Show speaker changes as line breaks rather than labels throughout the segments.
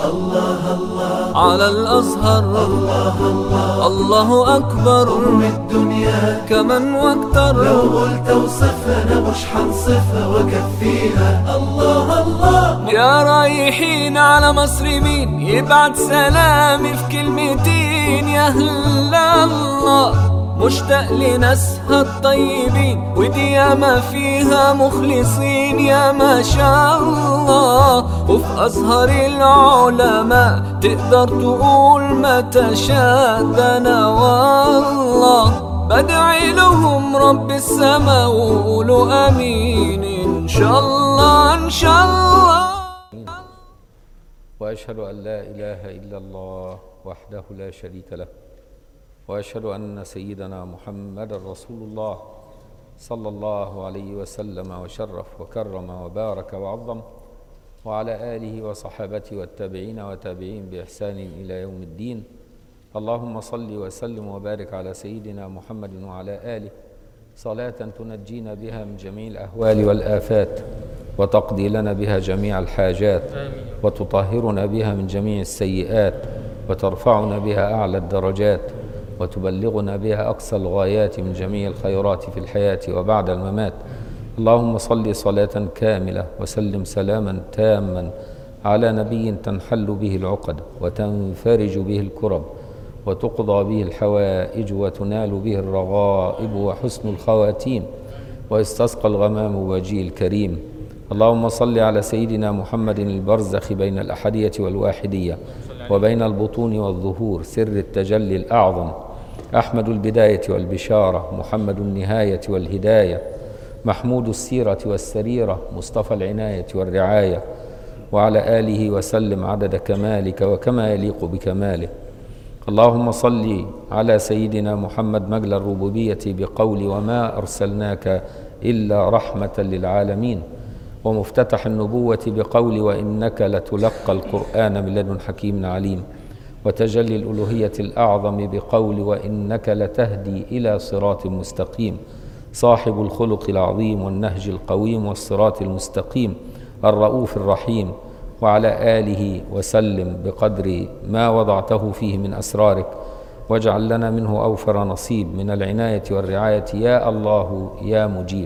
الله الله
على الأزهر
الله الله
الله أكبر
أم الدنيا
كمن واكتر
لو قلت اوصفها انا مش حنصفها واكفيها الله الله
يا رايحين على مصر مين يبعت سلامي في كلمتين يا هلا الله مشتاق لناسها الطيبين ودي ياما فيها مخلصين يا ما شاء الله وفي أزهر العلماء تقدر تقول ما تشاء ده أنا والله بدعي لهم رب السما وقولوا امين ان شاء الله ان شاء الله
واشهد ان لا اله الا الله وحده لا شريك له واشهد ان سيدنا محمدا رسول الله صلى الله عليه وسلم وشرف وكرم وبارك وعظم وعلى اله وصحابته والتابعين وتابعين باحسان الى يوم الدين اللهم صل وسلم وبارك على سيدنا محمد وعلى اله صلاه تنجينا بها من جميع الاهوال والافات وتقضي لنا بها جميع الحاجات وتطهرنا بها من جميع السيئات وترفعنا بها اعلى الدرجات وتبلغنا بها اقصى الغايات من جميع الخيرات في الحياه وبعد الممات اللهم صل صلاه كامله وسلم سلاما تاما على نبي تنحل به العقد وتنفرج به الكرب وتقضى به الحوائج وتنال به الرغائب وحسن الخواتيم ويستسقى الغمام وجيه الكريم اللهم صل على سيدنا محمد البرزخ بين الأحدية والواحدية وبين البطون والظهور سر التجلي الأعظم أحمد البداية والبشارة محمد النهاية والهداية محمود السيرة والسريرة مصطفى العناية والرعاية وعلى آله وسلم عدد كمالك وكما يليق بكماله اللهم صل على سيدنا محمد مجل الربوبية بقول وما أرسلناك إلا رحمة للعالمين ومفتتح النبوة بقول وإنك لتلقى القرآن من لدن حكيم عليم وتجلي الألوهية الأعظم بقول وإنك لتهدي إلى صراط مستقيم صاحب الخلق العظيم والنهج القويم والصراط المستقيم الرؤوف الرحيم وعلى آله وسلم بقدر ما وضعته فيه من أسرارك واجعل لنا منه أوفر نصيب من العناية والرعاية يا الله يا مجيب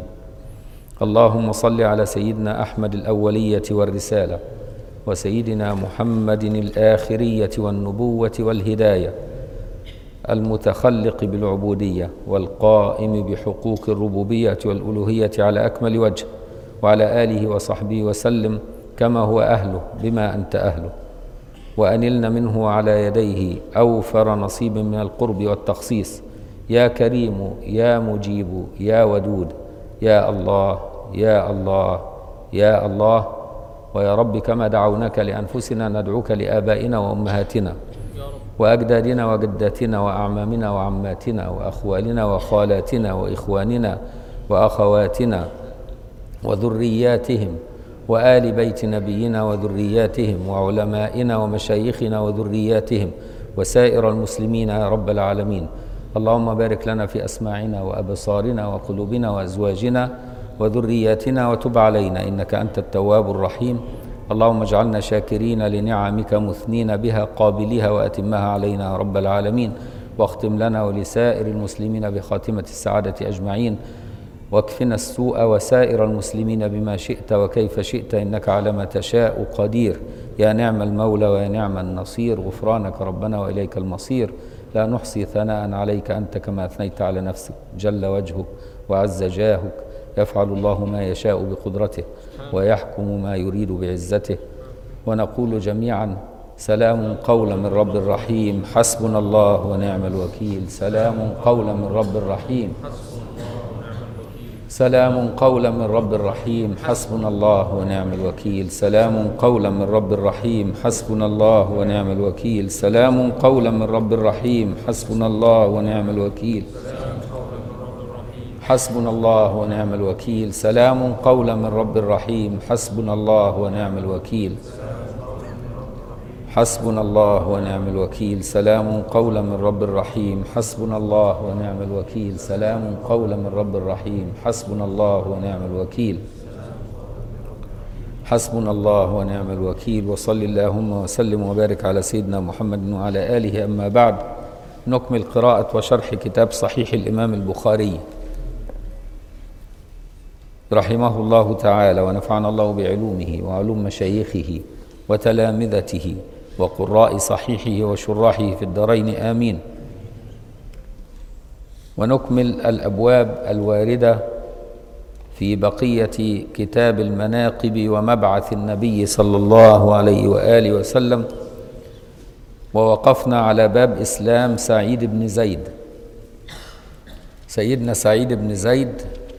اللهم صل على سيدنا أحمد الأولية والرسالة وسيدنا محمد الآخرية والنبوة والهداية المتخلق بالعبودية والقائم بحقوق الربوبية والألوهية على أكمل وجه وعلى آله وصحبه وسلم كما هو أهله بما أنت أهله وأنلنا منه على يديه أوفر نصيب من القرب والتخصيص يا كريم يا مجيب يا ودود يا الله يا الله يا الله ويا رب كما دعوناك لأنفسنا ندعوك لآبائنا وأمهاتنا وأجدادنا وجداتنا وأعمامنا وعماتنا وأخوالنا وخالاتنا وإخواننا وأخواتنا وذرياتهم وآل بيت نبينا وذرياتهم وعلمائنا ومشايخنا وذرياتهم وسائر المسلمين يا رب العالمين اللهم بارك لنا في أسماعنا وأبصارنا وقلوبنا وأزواجنا وذرياتنا وتب علينا إنك أنت التواب الرحيم اللهم اجعلنا شاكرين لنعمك مثنين بها قابليها وأتمها علينا يا رب العالمين واختم لنا ولسائر المسلمين بخاتمة السعادة أجمعين واكفنا السوء وسائر المسلمين بما شئت وكيف شئت انك على ما تشاء قدير يا نعم المولى ويا نعم النصير غفرانك ربنا واليك المصير لا نحصي ثناء عليك انت كما اثنيت على نفسك جل وجهك وعز جاهك يفعل الله ما يشاء بقدرته ويحكم ما يريد بعزته ونقول جميعا سلام قولا من رب رحيم حسبنا الله ونعم الوكيل سلام قولا من رب رحيم سلام قولا من رب رحيم حسبنا الله ونعم الوكيل سلام قولا من رب رحيم حسبنا الله ونعم الوكيل سلام قولا من رب رحيم حسبنا الله ونعم الوكيل حسبنا الله ونعم الوكيل سلام قولا من رب رحيم حسبنا الله ونعم الوكيل حسبنا الله ونعم الوكيل سلام قولا من رب رحيم حسبنا الله ونعم الوكيل سلام قولا من رب رحيم حسبنا الله ونعم الوكيل حسبنا الله ونعم الوكيل وصل اللهم وسلم وبارك على سيدنا محمد وعلى آله أما بعد نكمل قراءة وشرح كتاب صحيح الإمام البخاري رحمه الله تعالى ونفعنا الله بعلومه وعلوم مشايخه وتلامذته وقراء صحيحه وشراحه في الدارين آمين ونكمل الأبواب الواردة في بقية كتاب المناقب ومبعث النبي صلى الله عليه وآله وسلم ووقفنا على باب إسلام سعيد بن زيد سيدنا سعيد بن زيد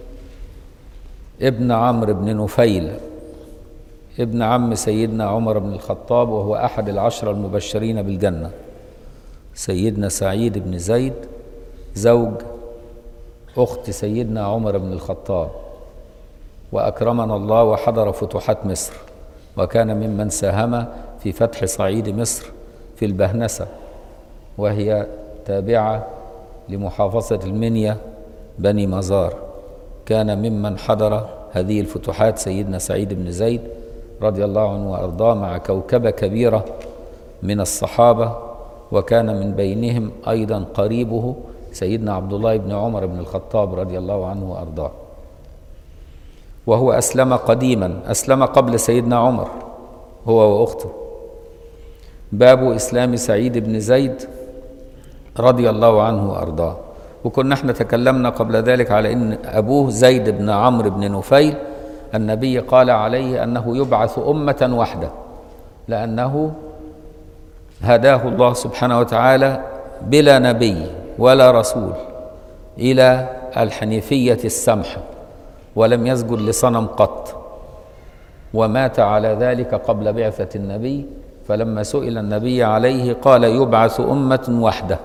ابن عمرو بن نفيل ابن عم سيدنا عمر بن الخطاب وهو أحد العشرة المبشرين بالجنة سيدنا سعيد بن زيد زوج أخت سيدنا عمر بن الخطاب وأكرمنا الله وحضر فتوحات مصر وكان ممن ساهم في فتح صعيد مصر في البهنسة وهي تابعة لمحافظة المنيا بني مزار كان ممن حضر هذه الفتوحات سيدنا سعيد بن زيد رضي الله عنه وأرضاه مع كوكبة كبيرة من الصحابة وكان من بينهم أيضا قريبه سيدنا عبد الله بن عمر بن الخطاب رضي الله عنه وأرضاه وهو أسلم قديما أسلم قبل سيدنا عمر هو وأخته باب إسلام سعيد بن زيد رضي الله عنه وأرضاه وكنا احنا تكلمنا قبل ذلك على أن أبوه زيد بن عمرو بن نفيل النبي قال عليه أنه يبعث أمة وحده لأنه هداه الله سبحانه وتعالى بلا نبي ولا رسول إلى الحنيفية السمحة ولم يسجد لصنم قط ومات على ذلك قبل بعثة النبي فلما سئل النبي عليه قال يبعث أمة وحده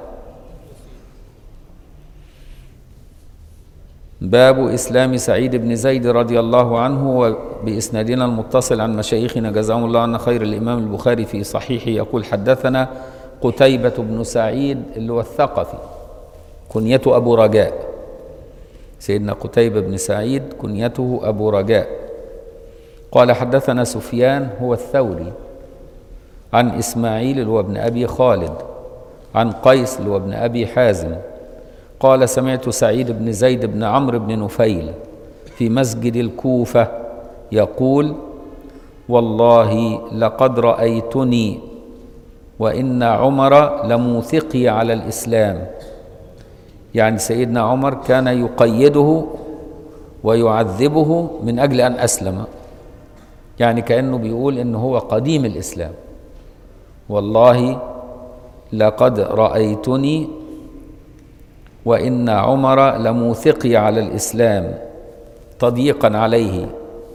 باب إسلام سعيد بن زيد رضي الله عنه وبإسنادنا المتصل عن مشايخنا جزاهم الله عنا خير الإمام البخاري في صحيحه يقول حدثنا قتيبة بن سعيد اللي هو الثقفي كنيته أبو رجاء سيدنا قتيبة بن سعيد كنيته أبو رجاء قال حدثنا سفيان هو الثوري عن إسماعيل اللي هو ابن أبي خالد عن قيس اللي هو ابن أبي حازم قال سمعت سعيد بن زيد بن عمرو بن نفيل في مسجد الكوفة يقول والله لقد رأيتني وإن عمر لموثقي على الإسلام يعني سيدنا عمر كان يقيده ويعذبه من أجل أن أسلم يعني كأنه بيقول إن هو قديم الإسلام والله لقد رأيتني وإن عمر لموثقي على الإسلام تضييقا عليه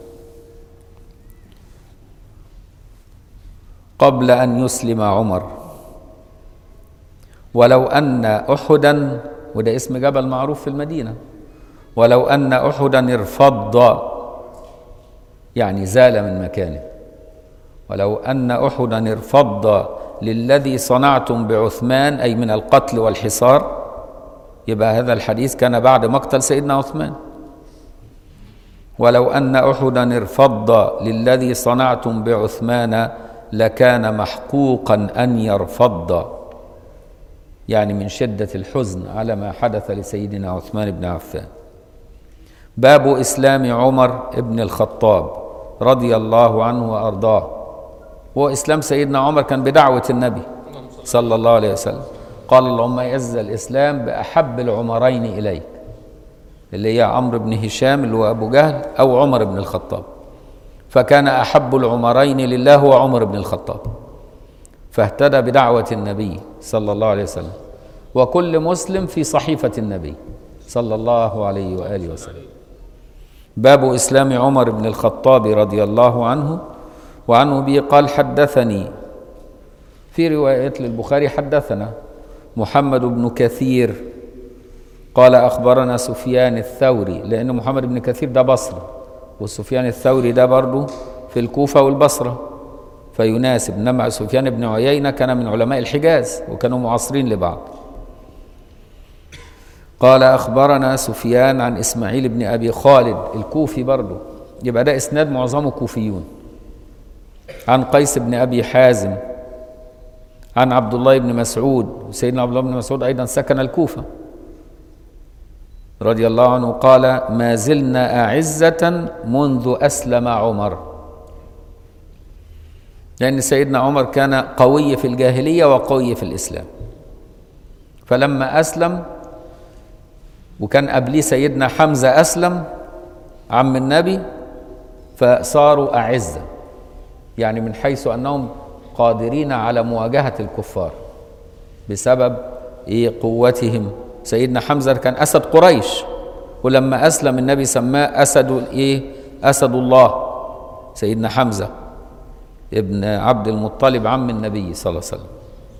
قبل أن يسلم عمر ولو أن أحدا وده اسم جبل معروف في المدينة ولو أن أحدا ارفض يعني زال من مكانه ولو أن أحدا ارفض للذي صنعتم بعثمان أي من القتل والحصار يبقى هذا الحديث كان بعد مقتل سيدنا عثمان ولو أن أحدا ارفض للذي صنعتم بعثمان لكان محقوقا أن يرفض يعني من شدة الحزن على ما حدث لسيدنا عثمان بن عفان باب إسلام عمر بن الخطاب رضي الله عنه وأرضاه هو إسلام سيدنا عمر كان بدعوة النبي صلى الله عليه وسلم قال اللهم يعز الإسلام بأحب العمرين إليك اللي هي عمرو بن هشام اللي هو أبو جهل أو عمر بن الخطاب فكان أحب العمرين لله هو عمر بن الخطاب فاهتدى بدعوة النبي صلى الله عليه وسلم وكل مسلم في صحيفة النبي صلى الله عليه وآله وسلم باب إسلام عمر بن الخطاب رضي الله عنه وعنه به قال حدثني في رواية للبخاري حدثنا محمد بن كثير قال أخبرنا سفيان الثوري لأن محمد بن كثير ده بصري وسفيان الثوري ده برضه في الكوفة والبصرة فيناسب إنما سفيان بن عيينة كان من علماء الحجاز وكانوا معاصرين لبعض قال أخبرنا سفيان عن إسماعيل بن أبي خالد الكوفي برضه يبقى ده إسناد معظمه كوفيون عن قيس بن أبي حازم عن عبد الله بن مسعود سيدنا عبد الله بن مسعود أيضا سكن الكوفة رضي الله عنه قال ما زلنا أعزة منذ أسلم عمر لأن سيدنا عمر كان قوي في الجاهلية وقوي في الإسلام فلما أسلم وكان قبليه سيدنا حمزة أسلم عم النبي فصاروا أعزة يعني من حيث أنهم قادرين على مواجهة الكفار بسبب إيه قوتهم سيدنا حمزة كان أسد قريش ولما أسلم النبي سماه أسد إيه أسد الله سيدنا حمزة ابن عبد المطلب عم النبي صلى الله عليه وسلم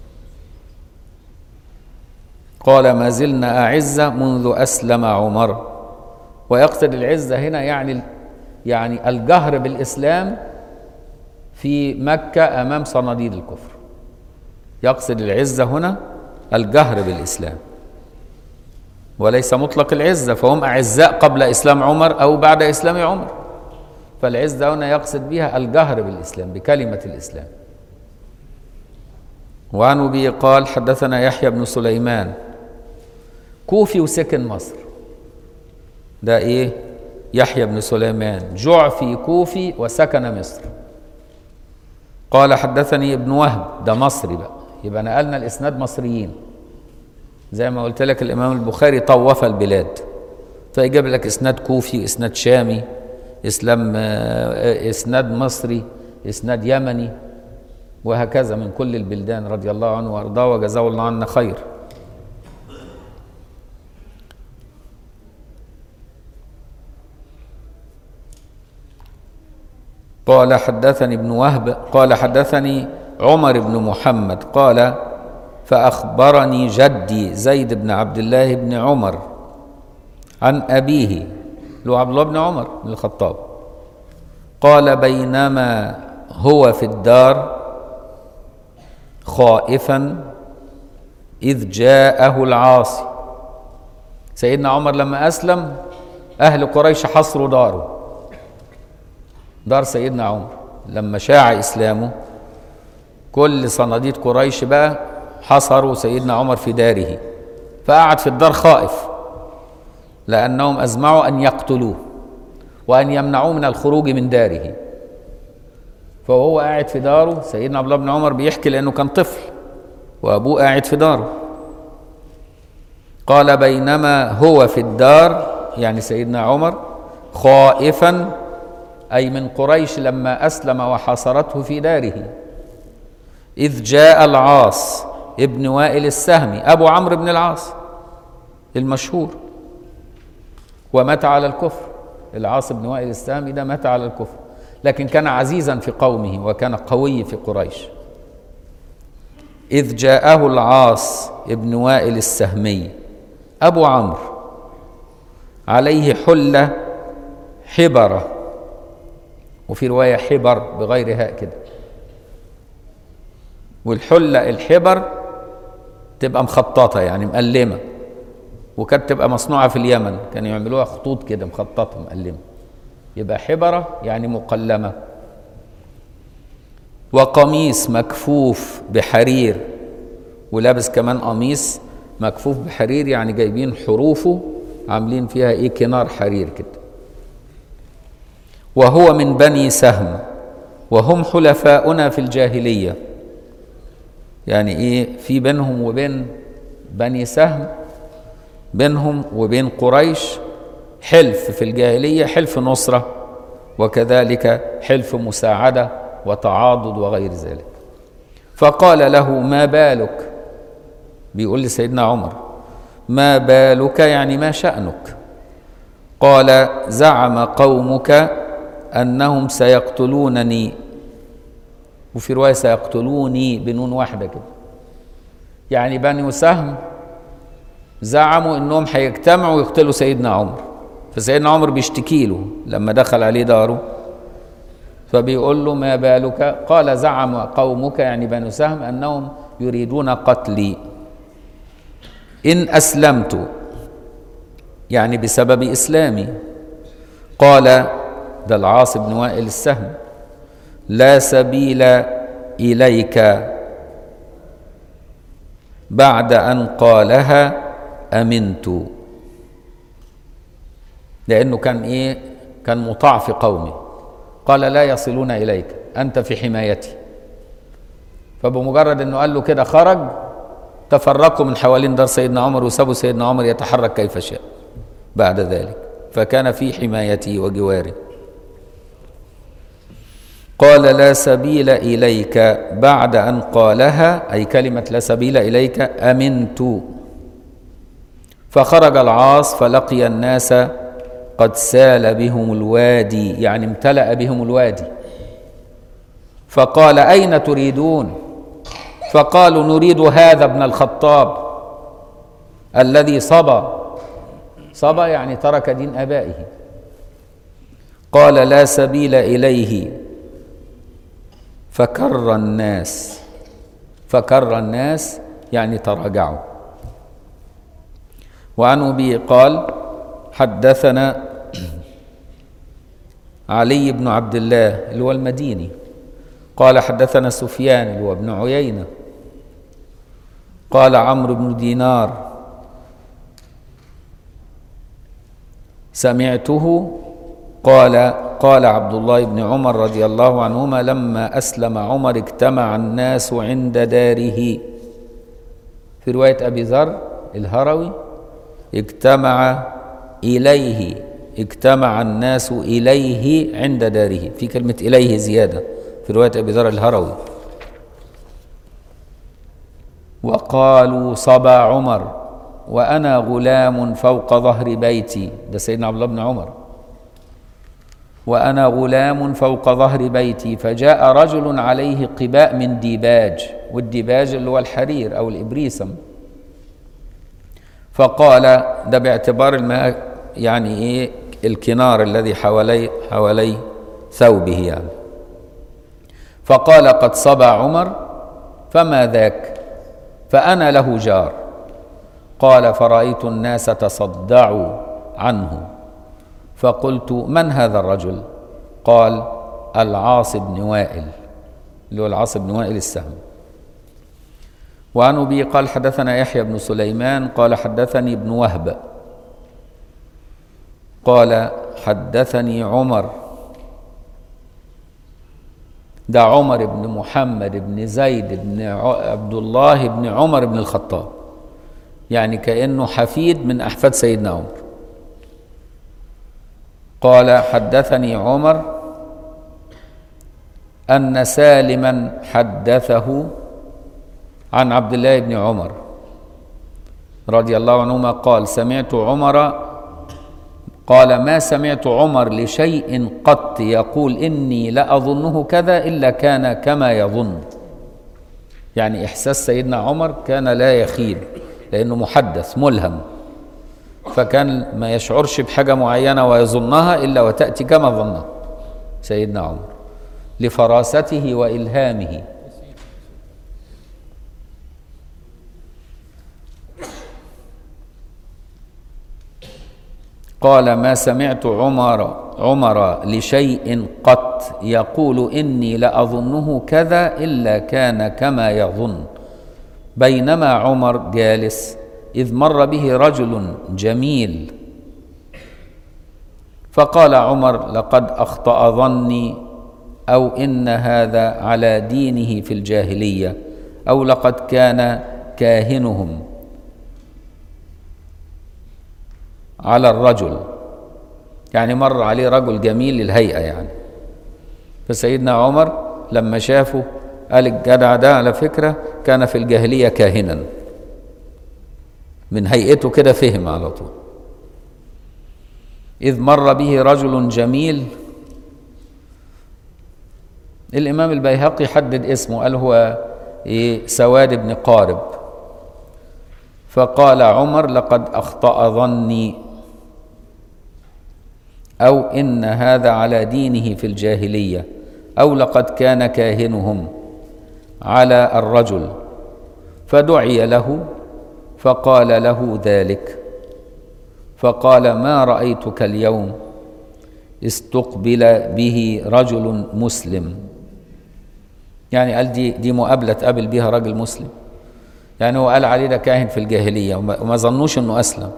قال ما زلنا أعزة منذ أسلم عمر ويقصد العزة هنا يعني يعني الجهر بالإسلام في مكة أمام صناديد الكفر يقصد العزة هنا الجهر بالإسلام وليس مطلق العزة فهم أعزاء قبل إسلام عمر أو بعد إسلام عمر فالعزة هنا يقصد بها الجهر بالإسلام بكلمة الإسلام وعن أبي قال حدثنا يحيى بن سليمان كوفي وسكن مصر ده إيه يحيى بن سليمان جعفي كوفي وسكن مصر قال حدثني ابن وهب ده مصري بقى يبقى نقلنا الإسناد مصريين زي ما قلت لك الإمام البخاري طوف البلاد فيجيب لك إسناد كوفي إسناد شامي إسلام إسناد مصري إسناد يمني وهكذا من كل البلدان رضي الله عنه وأرضاه وجزاه الله عنا خير قال حدثني ابن وهب قال حدثني عمر بن محمد قال فأخبرني جدي زيد بن عبد الله بن عمر عن أبيه له عبد الله بن عمر بن الخطاب قال بينما هو في الدار خائفا إذ جاءه العاصي سيدنا عمر لما أسلم أهل قريش حصروا داره دار سيدنا عمر لما شاع إسلامه كل صناديد قريش بقى حصروا سيدنا عمر في داره فقعد في الدار خائف لأنهم أزمعوا أن يقتلوه وأن يمنعوه من الخروج من داره فهو قاعد في داره سيدنا عبد الله بن عمر بيحكي لأنه كان طفل وأبوه قاعد في داره قال بينما هو في الدار يعني سيدنا عمر خائفا أي من قريش لما أسلم وحاصرته في داره إذ جاء العاص ابن وائل السهمي أبو عمرو بن العاص المشهور ومات على الكفر العاص بن وائل السهمي ده مات على الكفر لكن كان عزيزا في قومه وكان قوي في قريش إذ جاءه العاص ابن وائل السهمي أبو عمرو عليه حلة حبرة وفي رواية حبر بغير هاء كده والحلة الحبر تبقى مخططة يعني مقلمة وكانت تبقى مصنوعة في اليمن كانوا يعملوها خطوط كده مخططة مقلمة يبقى حبرة يعني مقلمة وقميص مكفوف بحرير ولابس كمان قميص مكفوف بحرير يعني جايبين حروفه عاملين فيها ايه كنار حرير كده وهو من بني سهم وهم حلفاؤنا في الجاهليه يعني ايه في بينهم وبين بني سهم بينهم وبين قريش حلف في الجاهليه حلف نصره وكذلك حلف مساعده وتعاضد وغير ذلك فقال له ما بالك بيقول لسيدنا عمر ما بالك يعني ما شأنك قال زعم قومك أنهم سيقتلونني وفي رواية سيقتلوني بنون واحدة كده يعني بني سهم زعموا انهم هيجتمعوا ويقتلوا سيدنا عمر فسيدنا عمر بيشتكي له لما دخل عليه داره فبيقول له ما بالك قال زعم قومك يعني بنو سهم انهم يريدون قتلي ان اسلمت يعني بسبب اسلامي قال ده العاص بن وائل السهم لا سبيل اليك بعد ان قالها امنت لانه كان ايه كان مطاع في قومه قال لا يصلون اليك انت في حمايتي فبمجرد انه قال له كده خرج تفرقوا من حوالين دار سيدنا عمر وسابوا سيدنا عمر يتحرك كيف شاء بعد ذلك فكان في حمايته وجواره قال لا سبيل اليك بعد ان قالها اي كلمه لا سبيل اليك امنت فخرج العاص فلقي الناس قد سال بهم الوادي يعني امتلا بهم الوادي فقال اين تريدون فقالوا نريد هذا ابن الخطاب الذي صبى صبى يعني ترك دين ابائه قال لا سبيل اليه فكر الناس فكر الناس يعني تراجعوا وعن ابي قال حدثنا علي بن عبد الله اللي هو المديني قال حدثنا سفيان اللي هو ابن عيينه قال عمرو بن دينار سمعته قال قال عبد الله بن عمر رضي الله عنهما لما اسلم عمر اجتمع الناس عند داره في روايه ابي ذر الهروي اجتمع اليه اجتمع الناس اليه عند داره في كلمه اليه زياده في روايه ابي ذر الهروي وقالوا صبا عمر وانا غلام فوق ظهر بيتي ده سيدنا عبد الله بن عمر وانا غلام فوق ظهر بيتي فجاء رجل عليه قباء من ديباج والديباج اللي هو الحرير او الابريسم فقال ده باعتبار الماء يعني ايه الكنار الذي حوالي حوالي ثوبه يعني فقال قد صبا عمر فما ذاك فانا له جار قال فرايت الناس تصدعوا عنه فقلت من هذا الرجل قال العاص بن وائل اللي هو العاص بن وائل السهم وعن ابي قال حدثنا يحيى بن سليمان قال حدثني ابن وهب قال حدثني عمر ده عمر بن محمد بن زيد بن عبد الله بن عمر بن الخطاب يعني كأنه حفيد من أحفاد سيدنا عمر قال حدثني عمر أن سالما حدثه عن عبد الله بن عمر رضي الله عنهما قال سمعت عمر قال ما سمعت عمر لشيء قط يقول إني لأظنه كذا إلا كان كما يظن يعني إحساس سيدنا عمر كان لا يخيب لأنه محدث ملهم فكان ما يشعرش بحاجة معينة ويظنها إلا وتأتي كما ظنها سيدنا عمر لفراسته وإلهامه قال ما سمعت عمر عمر لشيء قط يقول إني لأظنه كذا إلا كان كما يظن بينما عمر جالس إذ مر به رجل جميل فقال عمر لقد أخطأ ظني أو إن هذا على دينه في الجاهلية أو لقد كان كاهنهم على الرجل يعني مر عليه رجل جميل الهيئة يعني فسيدنا عمر لما شافه قال الجدع ده على فكرة كان في الجاهلية كاهنا من هيئته كده فهم على طول إذ مر به رجل جميل الإمام البيهقي حدد اسمه قال هو إيه سواد بن قارب فقال عمر لقد أخطأ ظني أو إن هذا على دينه في الجاهلية أو لقد كان كاهنهم على الرجل فدعي له فقال له ذلك فقال ما رأيتك اليوم استقبل به رجل مسلم يعني قال دي دي مقابلة تقابل بيها راجل مسلم يعني هو قال عليه ده كاهن في الجاهلية وما وما ظنوش انه اسلم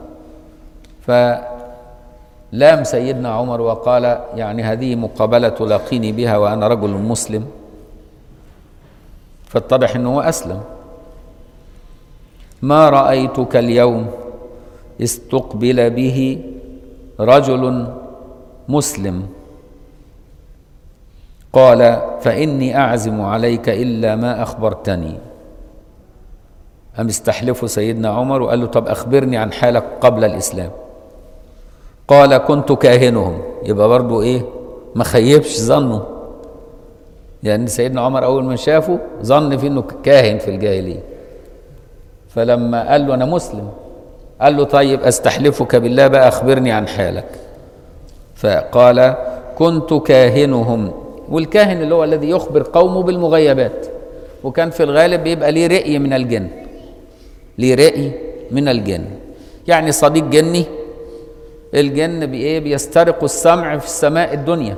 فلام سيدنا عمر وقال يعني هذه مقابلة تلاقيني بها وانا رجل مسلم فاتضح انه هو اسلم ما رأيتك اليوم استقبل به رجل مسلم قال فإني أعزم عليك إلا ما أخبرتني أم استحلفه سيدنا عمر وقال له طب أخبرني عن حالك قبل الإسلام قال كنت كاهنهم يبقى برضو إيه ما خيبش ظنه لأن سيدنا عمر أول ما شافه ظن فيه إنه كاهن في الجاهلية فلما قال له أنا مسلم قال له طيب أستحلفك بالله بقى أخبرني عن حالك فقال كنت كاهنهم والكاهن اللي هو الذي يخبر قومه بالمغيبات وكان في الغالب بيبقى ليه رأي من الجن ليه رأي من الجن يعني صديق جني الجن بإيه بيسترقوا السمع في السماء الدنيا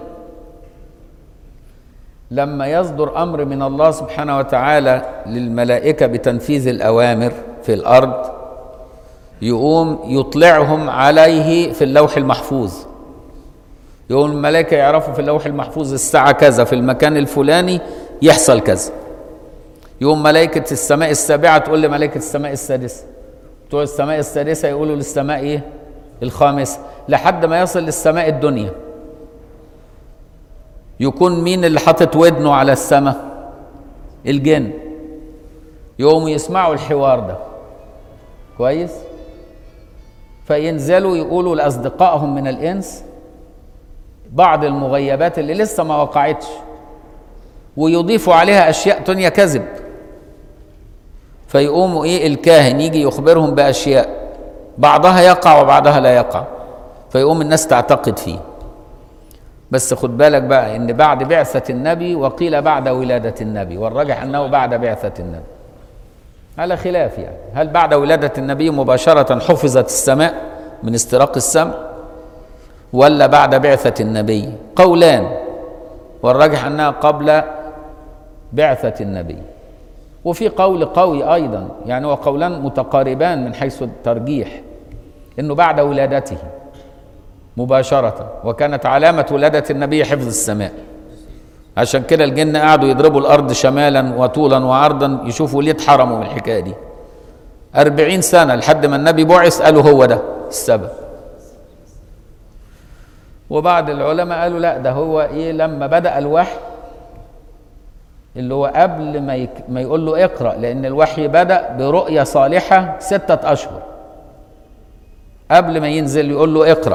لما يصدر أمر من الله سبحانه وتعالى للملائكة بتنفيذ الأوامر في الأرض يقوم يطلعهم عليه في اللوح المحفوظ يقوم الملائكة يعرفوا في اللوح المحفوظ الساعة كذا في المكان الفلاني يحصل كذا يقوم ملائكة السماء السابعة تقول لملائكة السماء السادسة بتوع السماء السادسة يقولوا للسماء ايه الخامسة لحد ما يصل للسماء الدنيا يكون مين اللي حاطط ودنه على السماء الجن يقوموا يسمعوا الحوار ده كويس فينزلوا يقولوا لأصدقائهم من الإنس بعض المغيبات اللي لسه ما وقعتش ويضيفوا عليها أشياء تانية كذب فيقوموا إيه الكاهن يجي يخبرهم بأشياء بعضها يقع وبعضها لا يقع فيقوم الناس تعتقد فيه بس خد بالك بقى ان بعد بعثة النبي وقيل بعد ولادة النبي والراجح انه بعد بعثة النبي على خلاف يعني هل بعد ولادة النبي مباشرة حفظت السماء من استراق السمع ولا بعد بعثة النبي قولان والراجح انها قبل بعثة النبي وفي قول قوي ايضا يعني هو قولان متقاربان من حيث الترجيح انه بعد ولادته مباشرة وكانت علامة ولادة النبي حفظ السماء عشان كده الجن قعدوا يضربوا الأرض شمالا وطولا وعرضا يشوفوا ليه اتحرموا من الحكاية دي أربعين سنة لحد ما النبي بعث قالوا هو ده السبب وبعض العلماء قالوا لا ده هو ايه لما بدأ الوحي اللي هو قبل ما, يك ما يقول له اقرأ لأن الوحي بدأ برؤية صالحة ستة أشهر قبل ما ينزل يقول له اقرأ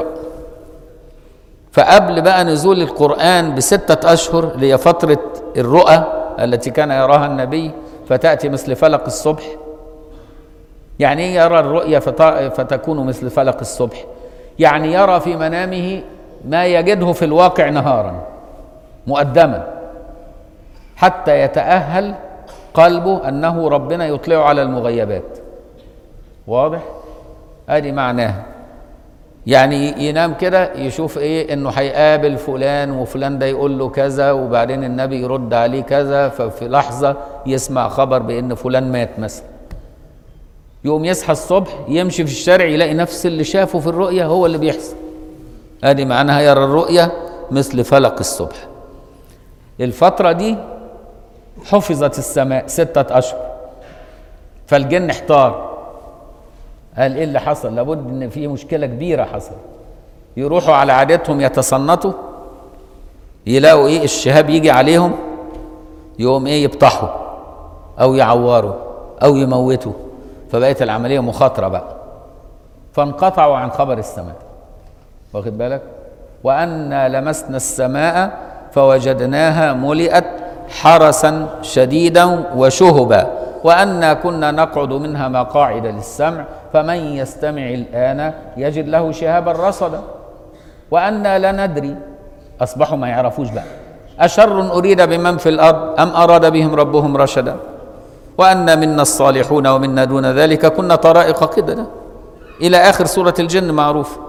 فقبل بقى نزول القرآن بستة أشهر اللي هي فترة الرؤى التي كان يراها النبي فتأتي مثل فلق الصبح يعني ايه يرى الرؤيا فتكون مثل فلق الصبح يعني يرى في منامه ما يجده في الواقع نهارا مقدما حتى يتأهل قلبه أنه ربنا يطلع على المغيبات واضح؟ ادي معناها يعني ينام كده يشوف ايه انه هيقابل فلان وفلان ده يقول له كذا وبعدين النبي يرد عليه كذا ففي لحظة يسمع خبر بان فلان مات مثلا يقوم يصحى الصبح يمشي في الشارع يلاقي نفس اللي شافه في الرؤية هو اللي بيحصل ادي معناها يرى الرؤية مثل فلق الصبح الفترة دي حفظت السماء ستة أشهر فالجن احتار قال ايه اللي حصل لابد ان في مشكله كبيره حصل يروحوا على عادتهم يتصنطوا يلاقوا ايه الشهاب يجي عليهم يقوم ايه يبطحوا او يعوروا او يموتوا فبقت العمليه مخاطره بقى فانقطعوا عن خبر السماء واخد بالك وأنا لمسنا السماء فوجدناها ملئت حرسا شديدا وشهبا وأنا كنا نقعد منها مقاعد للسمع فمن يستمع الآن يجد له شهابا رصدا وأنا لا ندري أصبحوا ما يعرفوش بقى أشر أريد بمن في الأرض أم أراد بهم ربهم رشدا وأنا منا الصالحون ومنا دون ذلك كنا طرائق قددا إلى آخر سورة الجن معروف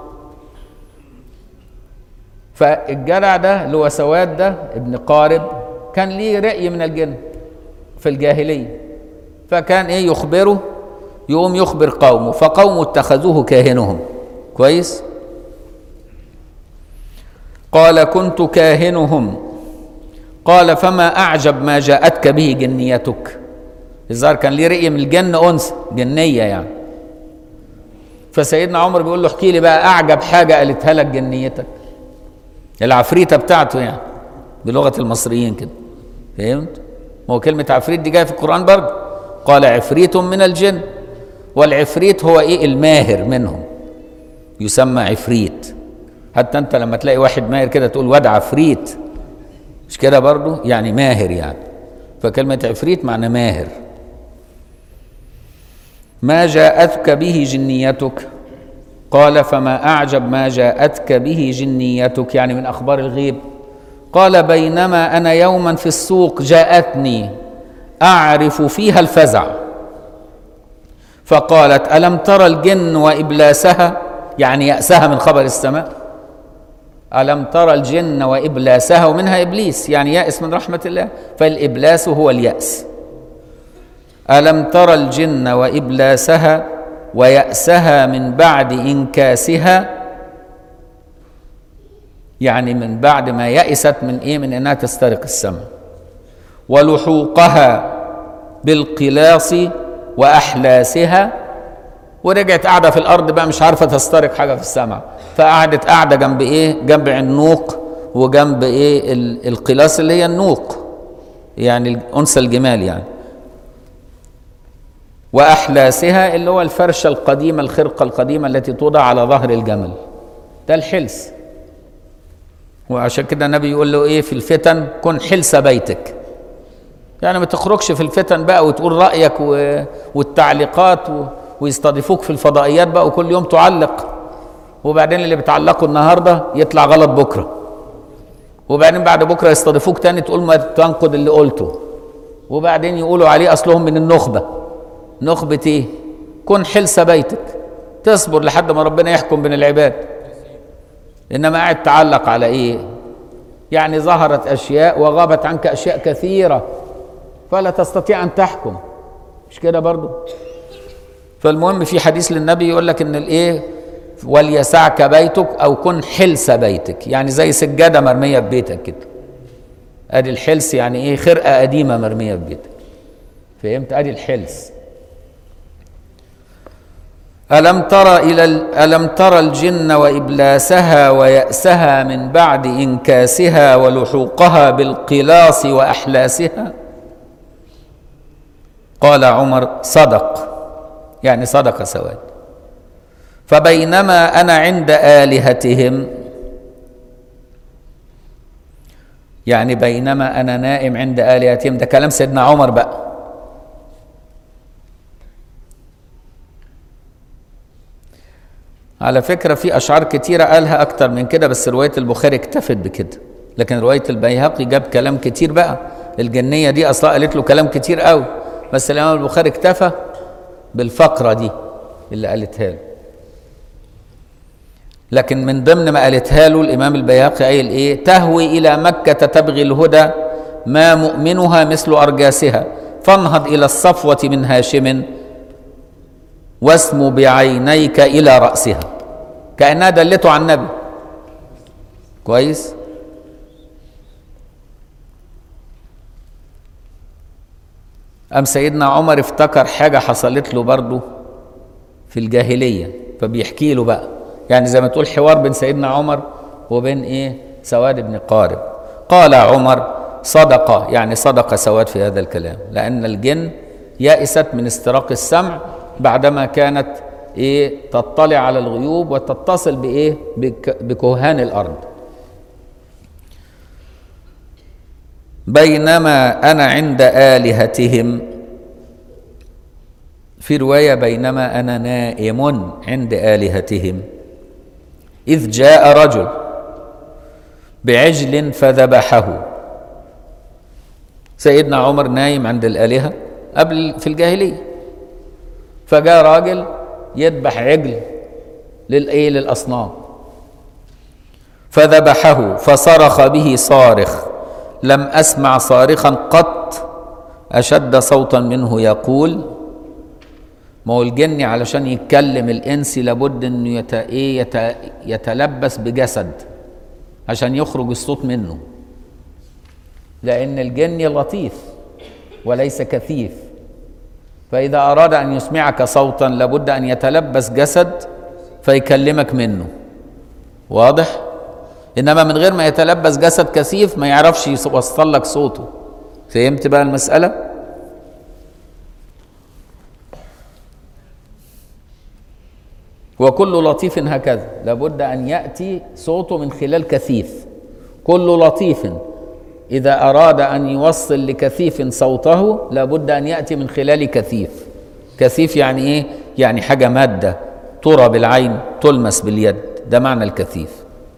فالجدع ده اللي هو سواد ده ابن قارب كان ليه رأي من الجن في الجاهلية فكان ايه يخبره يقوم يخبر قومه فقومه اتخذوه كاهنهم كويس قال كنت كاهنهم قال فما أعجب ما جاءتك به جنيتك الظاهر كان ليه رأي من الجن أنثى جنية يعني فسيدنا عمر بيقول له احكي لي بقى أعجب حاجة قالتها لك جنيتك العفريتة بتاعته يعني بلغة المصريين كده فهمت؟ ما هو كلمة عفريت دي جاية في القرآن برضه قال عفريت من الجن والعفريت هو ايه الماهر منهم يسمى عفريت حتى انت لما تلاقي واحد ماهر كده تقول واد عفريت مش كده برضه يعني ماهر يعني فكلمة عفريت معنى ماهر ما جاءتك به جنيتك قال فما أعجب ما جاءتك به جنيتك يعني من أخبار الغيب قال بينما أنا يوما في السوق جاءتني أعرف فيها الفزع فقالت ألم ترى الجن وإبلاسها يعني يأسها من خبر السماء ألم ترى الجن وإبلاسها ومنها إبليس يعني يأس من رحمة الله فالإبلاس هو اليأس ألم ترى الجن وإبلاسها ويأسها من بعد إنكاسها يعني من بعد ما يأست من إيه من إنها تسترق السماء ولحوقها بالقلاص وأحلاسها ورجعت قاعدة في الأرض بقى مش عارفة تسترق حاجة في السماء فقعدت قاعدة جنب إيه جنب النوق وجنب إيه ال- القلاص اللي هي النوق يعني أنثى الجمال يعني وأحلاسها اللي هو الفرشة القديمة الخرقة القديمة التي توضع على ظهر الجمل ده الحلس وعشان كده النبي يقول له ايه في الفتن كن حلس بيتك يعني ما تخرجش في الفتن بقى وتقول رأيك و... والتعليقات و... ويستضيفوك في الفضائيات بقى وكل يوم تعلق وبعدين اللي بتعلقه النهارده يطلع غلط بكره وبعدين بعد بكره يستضيفوك تاني تقول ما تنقد اللي قلته وبعدين يقولوا عليه اصلهم من النخبه نخبه ايه كن حلس بيتك تصبر لحد ما ربنا يحكم بين العباد انما قاعد تعلق على ايه يعني ظهرت اشياء وغابت عنك اشياء كثيره فلا تستطيع ان تحكم مش كده برضو فالمهم في حديث للنبي يقول لك ان الايه وليسعك بيتك او كن حلس بيتك يعني زي سجاده مرميه في بيتك كده ادي الحلس يعني ايه خرقه قديمه مرميه في بيتك فهمت ادي الحلس ألم تر إلى ال- ألم تر الجن وإبلاسها ويأسها من بعد إنكاسها ولحوقها بالقلاص وأحلاسها قال عمر صدق يعني صدق سواد فبينما أنا عند آلهتهم يعني بينما أنا نائم عند آلهتهم ده كلام سيدنا عمر بقى على فكرة في أشعار كتيرة قالها أكتر من كده بس رواية البخاري اكتفت بكده لكن رواية البيهقي جاب كلام كتير بقى الجنية دي أصلا قالت له كلام كتير قوي بس الإمام البخاري اكتفى بالفقرة دي اللي قالتها له لكن من ضمن ما قالتها له الإمام البيهقي قايل إيه تهوي إلى مكة تبغي الهدى ما مؤمنها مثل أرجاسها فانهض إلى الصفوة من هاشم واسم بعينيك إلى رأسها كأنها دلته على النبي كويس أم سيدنا عمر افتكر حاجة حصلت له برضه في الجاهلية فبيحكي له بقى يعني زي ما تقول حوار بين سيدنا عمر وبين ايه سواد بن قارب قال عمر صدق يعني صدق سواد في هذا الكلام لأن الجن يأست من استراق السمع بعدما كانت ايه تطلع على الغيوب وتتصل بايه بك بكهان الارض بينما انا عند الهتهم في روايه بينما انا نائم عند الهتهم اذ جاء رجل بعجل فذبحه سيدنا عمر نايم عند الالهه قبل في الجاهليه فجاء راجل يذبح عجل للايه للاصنام فذبحه فصرخ به صارخ لم اسمع صارخا قط أشد صوتا منه يقول ما هو الجن علشان يتكلم الإنس لابد إنه يت... إيه يت... يتلبس بجسد عشان يخرج الصوت منه لأن الجن لطيف وليس كثيف فإذا أراد أن يسمعك صوتا لابد أن يتلبس جسد فيكلمك منه واضح؟ إنما من غير ما يتلبس جسد كثيف ما يعرفش يوصل لك صوته فهمت بقى المسألة؟ وكل لطيف هكذا لابد أن يأتي صوته من خلال كثيف كل لطيف إذا أراد أن يوصل لكثيف صوته لابد أن يأتي من خلال كثيف كثيف يعني إيه؟ يعني حاجة مادة ترى بالعين تلمس باليد ده معنى الكثيف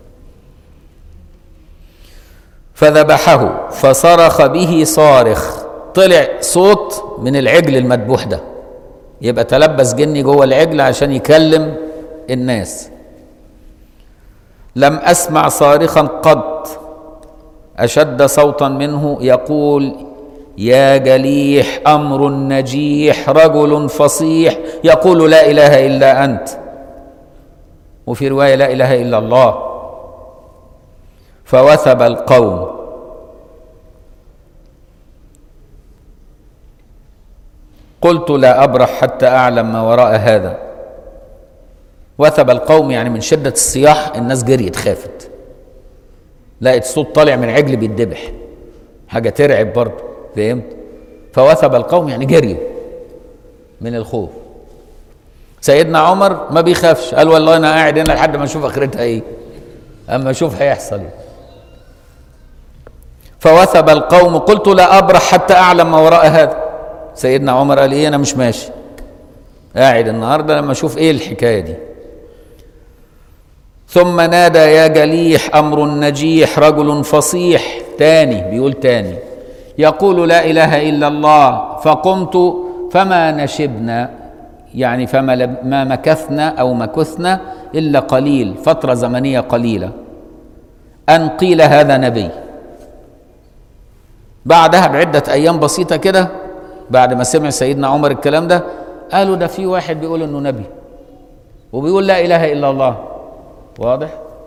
فذبحه فصرخ به صارخ طلع صوت من العجل المذبوح ده يبقى تلبس جني جوه العجل عشان يكلم الناس لم اسمع صارخا قط اشد صوتا منه يقول يا جليح امر نجيح رجل فصيح يقول لا اله الا انت وفي روايه لا اله الا الله فوثب القوم قلت لا ابرح حتى اعلم ما وراء هذا وثب القوم يعني من شده الصياح الناس جريت خافت لقيت صوت طالع من عجل بيتذبح حاجه ترعب برضه فهمت فوثب القوم يعني جريوا من الخوف سيدنا عمر ما بيخافش قال والله انا قاعد هنا لحد ما اشوف اخرتها ايه اما اشوف هيحصل ايه فوثب القوم قلت لا ابرح حتى اعلم ما وراء هذا سيدنا عمر قال ايه انا مش ماشي قاعد النهارده لما اشوف ايه الحكايه دي ثم نادى يا جليح امر نجيح رجل فصيح تاني بيقول تاني يقول لا اله الا الله فقمت فما نشبنا يعني فما لب- ما مكثنا او مكثنا الا قليل فتره زمنيه قليله ان قيل هذا نبي بعدها بعده ايام بسيطه كده بعد ما سمع سيدنا عمر الكلام ده قالوا ده في واحد بيقول انه نبي وبيقول لا اله الا الله واضح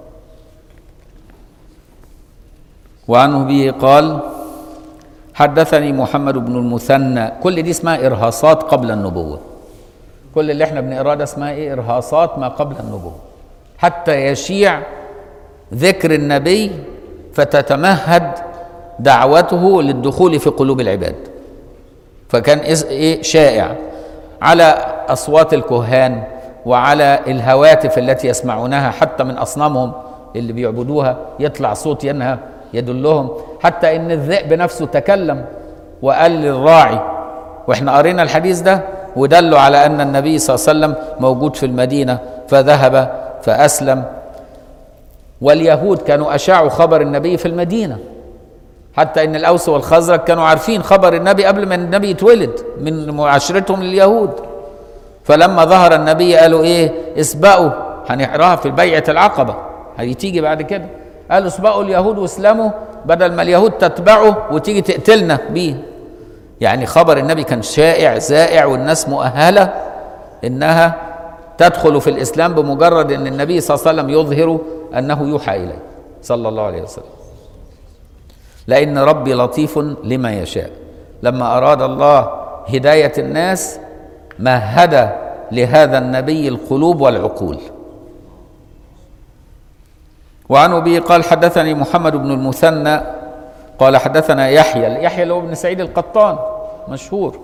وعنه به قال حدثني محمد بن المثنى كل دي اسمها ارهاصات قبل النبوه كل اللي احنا بنقراه ده اسمها ايه ارهاصات ما قبل النبوه حتى يشيع ذكر النبي فتتمهد دعوته للدخول في قلوب العباد فكان إس- ايه شائع على اصوات الكهان وعلى الهواتف التي يسمعونها حتى من اصنامهم اللي بيعبدوها يطلع صوت ينهى يدلهم حتى ان الذئب نفسه تكلم وقال للراعي واحنا قرينا الحديث ده ودلوا على ان النبي صلى الله عليه وسلم موجود في المدينه فذهب فاسلم واليهود كانوا اشاعوا خبر النبي في المدينه حتى ان الاوس والخزرج كانوا عارفين خبر النبي قبل ما النبي يتولد من معاشرتهم لليهود فلما ظهر النبي قالوا ايه اسبقوا هنقراها في بيعه العقبه هتيجي بعد كده قالوا اسبقوا اليهود واسلموا بدل ما اليهود تتبعه وتيجي تقتلنا بيه يعني خبر النبي كان شائع زائع والناس مؤهله انها تدخل في الاسلام بمجرد ان النبي صلى الله عليه وسلم يظهر انه يوحى اليه صلى الله عليه وسلم لأن ربي لطيف لما يشاء لما أراد الله هداية الناس مهد لهذا النبي القلوب والعقول وعن أبي قال حدثني محمد بن المثنى قال حدثنا يحيى يحيى اللي هو ابن سعيد القطان مشهور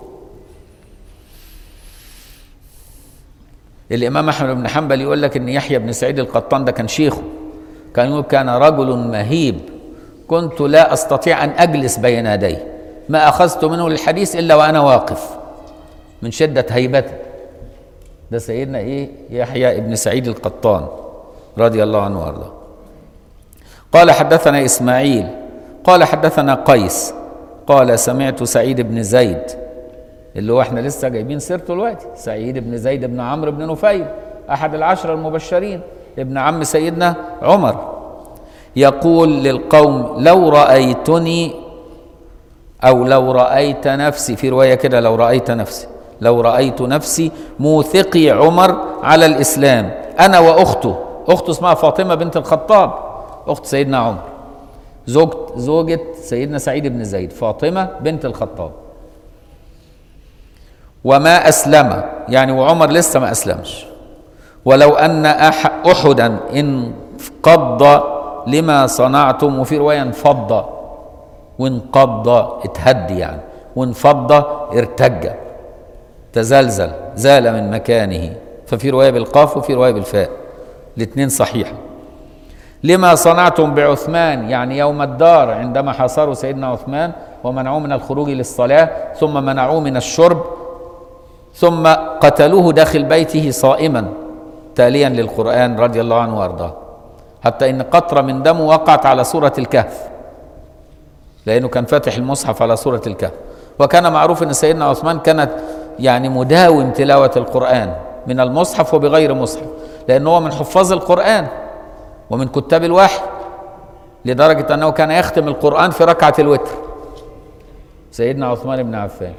الإمام أحمد بن حنبل يقول لك إن يحيى بن سعيد القطان ده كان شيخه كان يقول كان رجل مهيب كنت لا استطيع ان اجلس بين يديه ما اخذت منه الحديث الا وانا واقف من شده هيبته ده سيدنا ايه يحيى ابن سعيد القطان رضي الله عنه وارضاه قال حدثنا اسماعيل قال حدثنا قيس قال سمعت سعيد بن زيد اللي هو احنا لسه جايبين سيرته دلوقتي سعيد بن زيد بن عمرو بن نفيل احد العشره المبشرين ابن عم سيدنا عمر يقول للقوم لو رأيتني أو لو رأيت نفسي في رواية كده لو رأيت نفسي لو رأيت نفسي موثقي عمر على الإسلام أنا وأخته أخته اسمها فاطمة بنت الخطاب أخت سيدنا عمر زوجة زوجة سيدنا سعيد بن زيد فاطمة بنت الخطاب وما أسلم يعني وعمر لسه ما أسلمش ولو أن أح أحدا انقض لما صنعتم وفي رواية انفض وانقض اتهد يعني وانفض ارتج تزلزل زال من مكانه ففي رواية بالقاف وفي رواية بالفاء الاثنين صحيحة لما صنعتم بعثمان يعني يوم الدار عندما حاصروا سيدنا عثمان ومنعوه من الخروج للصلاة ثم منعوه من الشرب ثم قتلوه داخل بيته صائما تاليا للقرآن رضي الله عنه وأرضاه حتى إن قطرة من دمه وقعت على سورة الكهف لأنه كان فاتح المصحف على سورة الكهف وكان معروف أن سيدنا عثمان كانت يعني مداوم تلاوة القرآن من المصحف وبغير مصحف لأنه هو من حفاظ القرآن ومن كتاب الوحي لدرجة أنه كان يختم القرآن في ركعة الوتر سيدنا عثمان بن عفان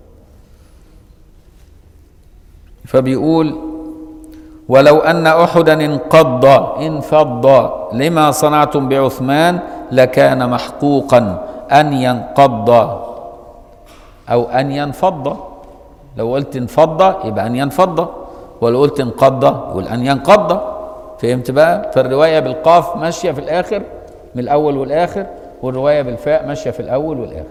فبيقول ولو أن أحدا انقض انفض لما صنعتم بعثمان لكان محقوقا أن ينقض أو أن ينفض لو قلت انفض يبقى أن ينفض ولو قلت انقض يقول أن ينقض فهمت بقى فالرواية بالقاف ماشية في الآخر من الأول والآخر والرواية بالفاء ماشية في الأول والآخر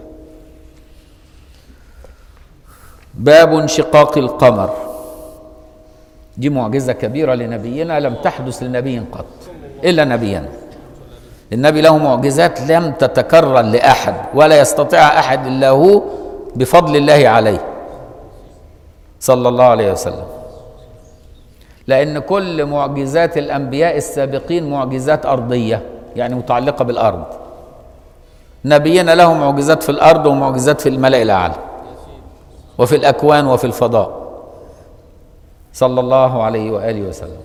باب انشقاق القمر دي معجزة كبيرة لنبينا لم تحدث لنبي قط إلا نبينا النبي له معجزات لم تتكرر لأحد ولا يستطيع أحد إلا هو بفضل الله عليه صلى الله عليه وسلم لأن كل معجزات الأنبياء السابقين معجزات أرضية يعني متعلقة بالأرض نبينا له معجزات في الأرض ومعجزات في الملأ الأعلى وفي الأكوان وفي الفضاء صلى الله عليه وآله وسلم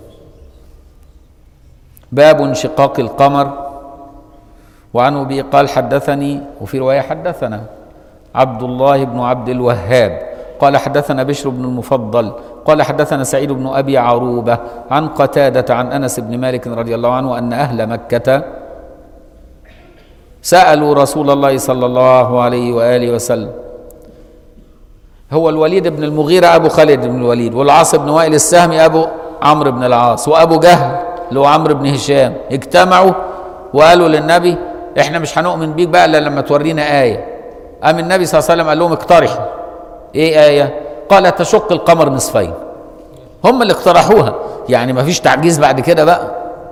باب انشقاق القمر وعن أبي قال حدثني وفي رواية حدثنا عبد الله بن عبد الوهاب قال حدثنا بشر بن المفضل قال حدثنا سعيد بن أبي عروبة عن قتادة عن أنس بن مالك رضي الله عنه أن أهل مكة سألوا رسول الله صلى الله عليه وآله وسلم هو الوليد بن المغيرة أبو خالد بن الوليد والعاص بن وائل السهمي أبو عمرو بن العاص وأبو جهل اللي هو عمرو بن هشام اجتمعوا وقالوا للنبي احنا مش هنؤمن بيك بقى الا لما تورينا آية قام النبي صلى الله عليه وسلم قال لهم اقترحوا ايه آية قال تشق القمر نصفين هم اللي اقترحوها يعني ما فيش تعجيز بعد كده بقى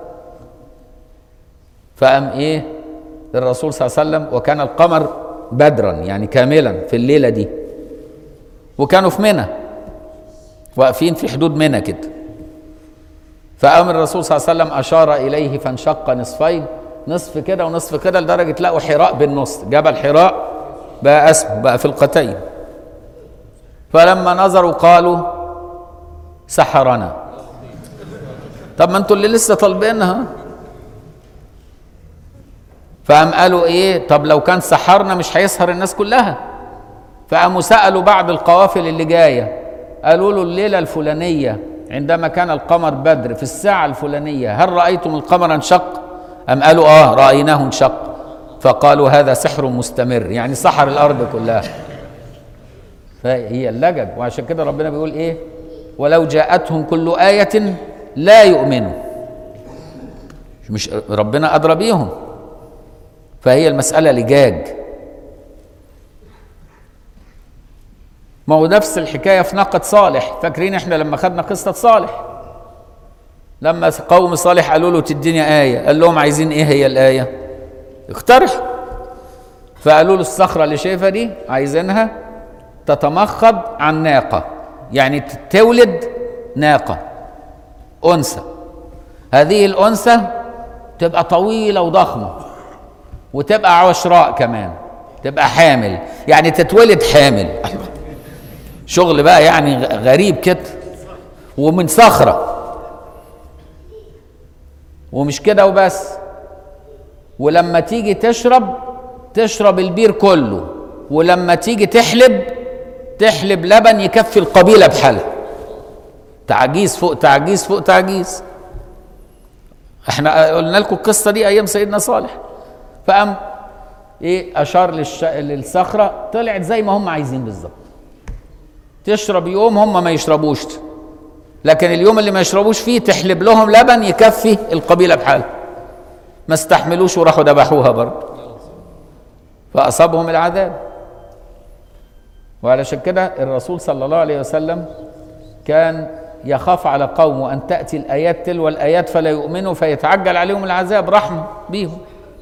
فقام ايه الرسول صلى الله عليه وسلم وكان القمر بدرا يعني كاملا في الليلة دي وكانوا في منى واقفين في حدود منى كده فقام الرسول صلى الله عليه وسلم اشار اليه فانشق نصفين نصف كده ونصف كده لدرجه لقوا حراء بالنص جبل حراء بقى اسمه بقى فلقتين فلما نظروا قالوا سحرنا طب ما انتوا اللي لسه طالبينها فقام قالوا ايه طب لو كان سحرنا مش هيسهر الناس كلها فقاموا سألوا بعض القوافل اللي جاية قالوا له الليلة الفلانية عندما كان القمر بدر في الساعة الفلانية هل رأيتم القمر انشق أم قالوا آه رأيناه انشق فقالوا هذا سحر مستمر يعني سحر الأرض كلها فهي اللجج وعشان كده ربنا بيقول إيه ولو جاءتهم كل آية لا يؤمنوا مش ربنا أدرى بيهم فهي المسألة لجاج ما هو نفس الحكايه في ناقه صالح فاكرين احنا لما خدنا قصه صالح لما قوم صالح قالوا له تديني ايه قال لهم عايزين ايه هي الايه اقترح فقالوا له الصخره اللي شايفها دي عايزينها تتمخض عن ناقه يعني تولد ناقه انثى هذه الانثى تبقى طويله وضخمه وتبقى عشراء كمان تبقى حامل يعني تتولد حامل شغل بقى يعني غريب كده ومن صخرة ومش كده وبس ولما تيجي تشرب تشرب البير كله ولما تيجي تحلب تحلب لبن يكفي القبيله بحالها تعجيز فوق تعجيز فوق تعجيز احنا قلنا لكم القصه دي ايام سيدنا صالح فقام ايه اشار للش... للصخره طلعت زي ما هم عايزين بالظبط تشرب يوم هم ما يشربوش لكن اليوم اللي ما يشربوش فيه تحلب لهم لبن يكفي القبيله بحالها ما استحملوش وراحوا ذبحوها برضه فاصابهم العذاب وعلشان كده الرسول صلى الله عليه وسلم كان يخاف على قومه ان تاتي الايات تلو الايات فلا يؤمنوا فيتعجل عليهم العذاب رحمه بيهم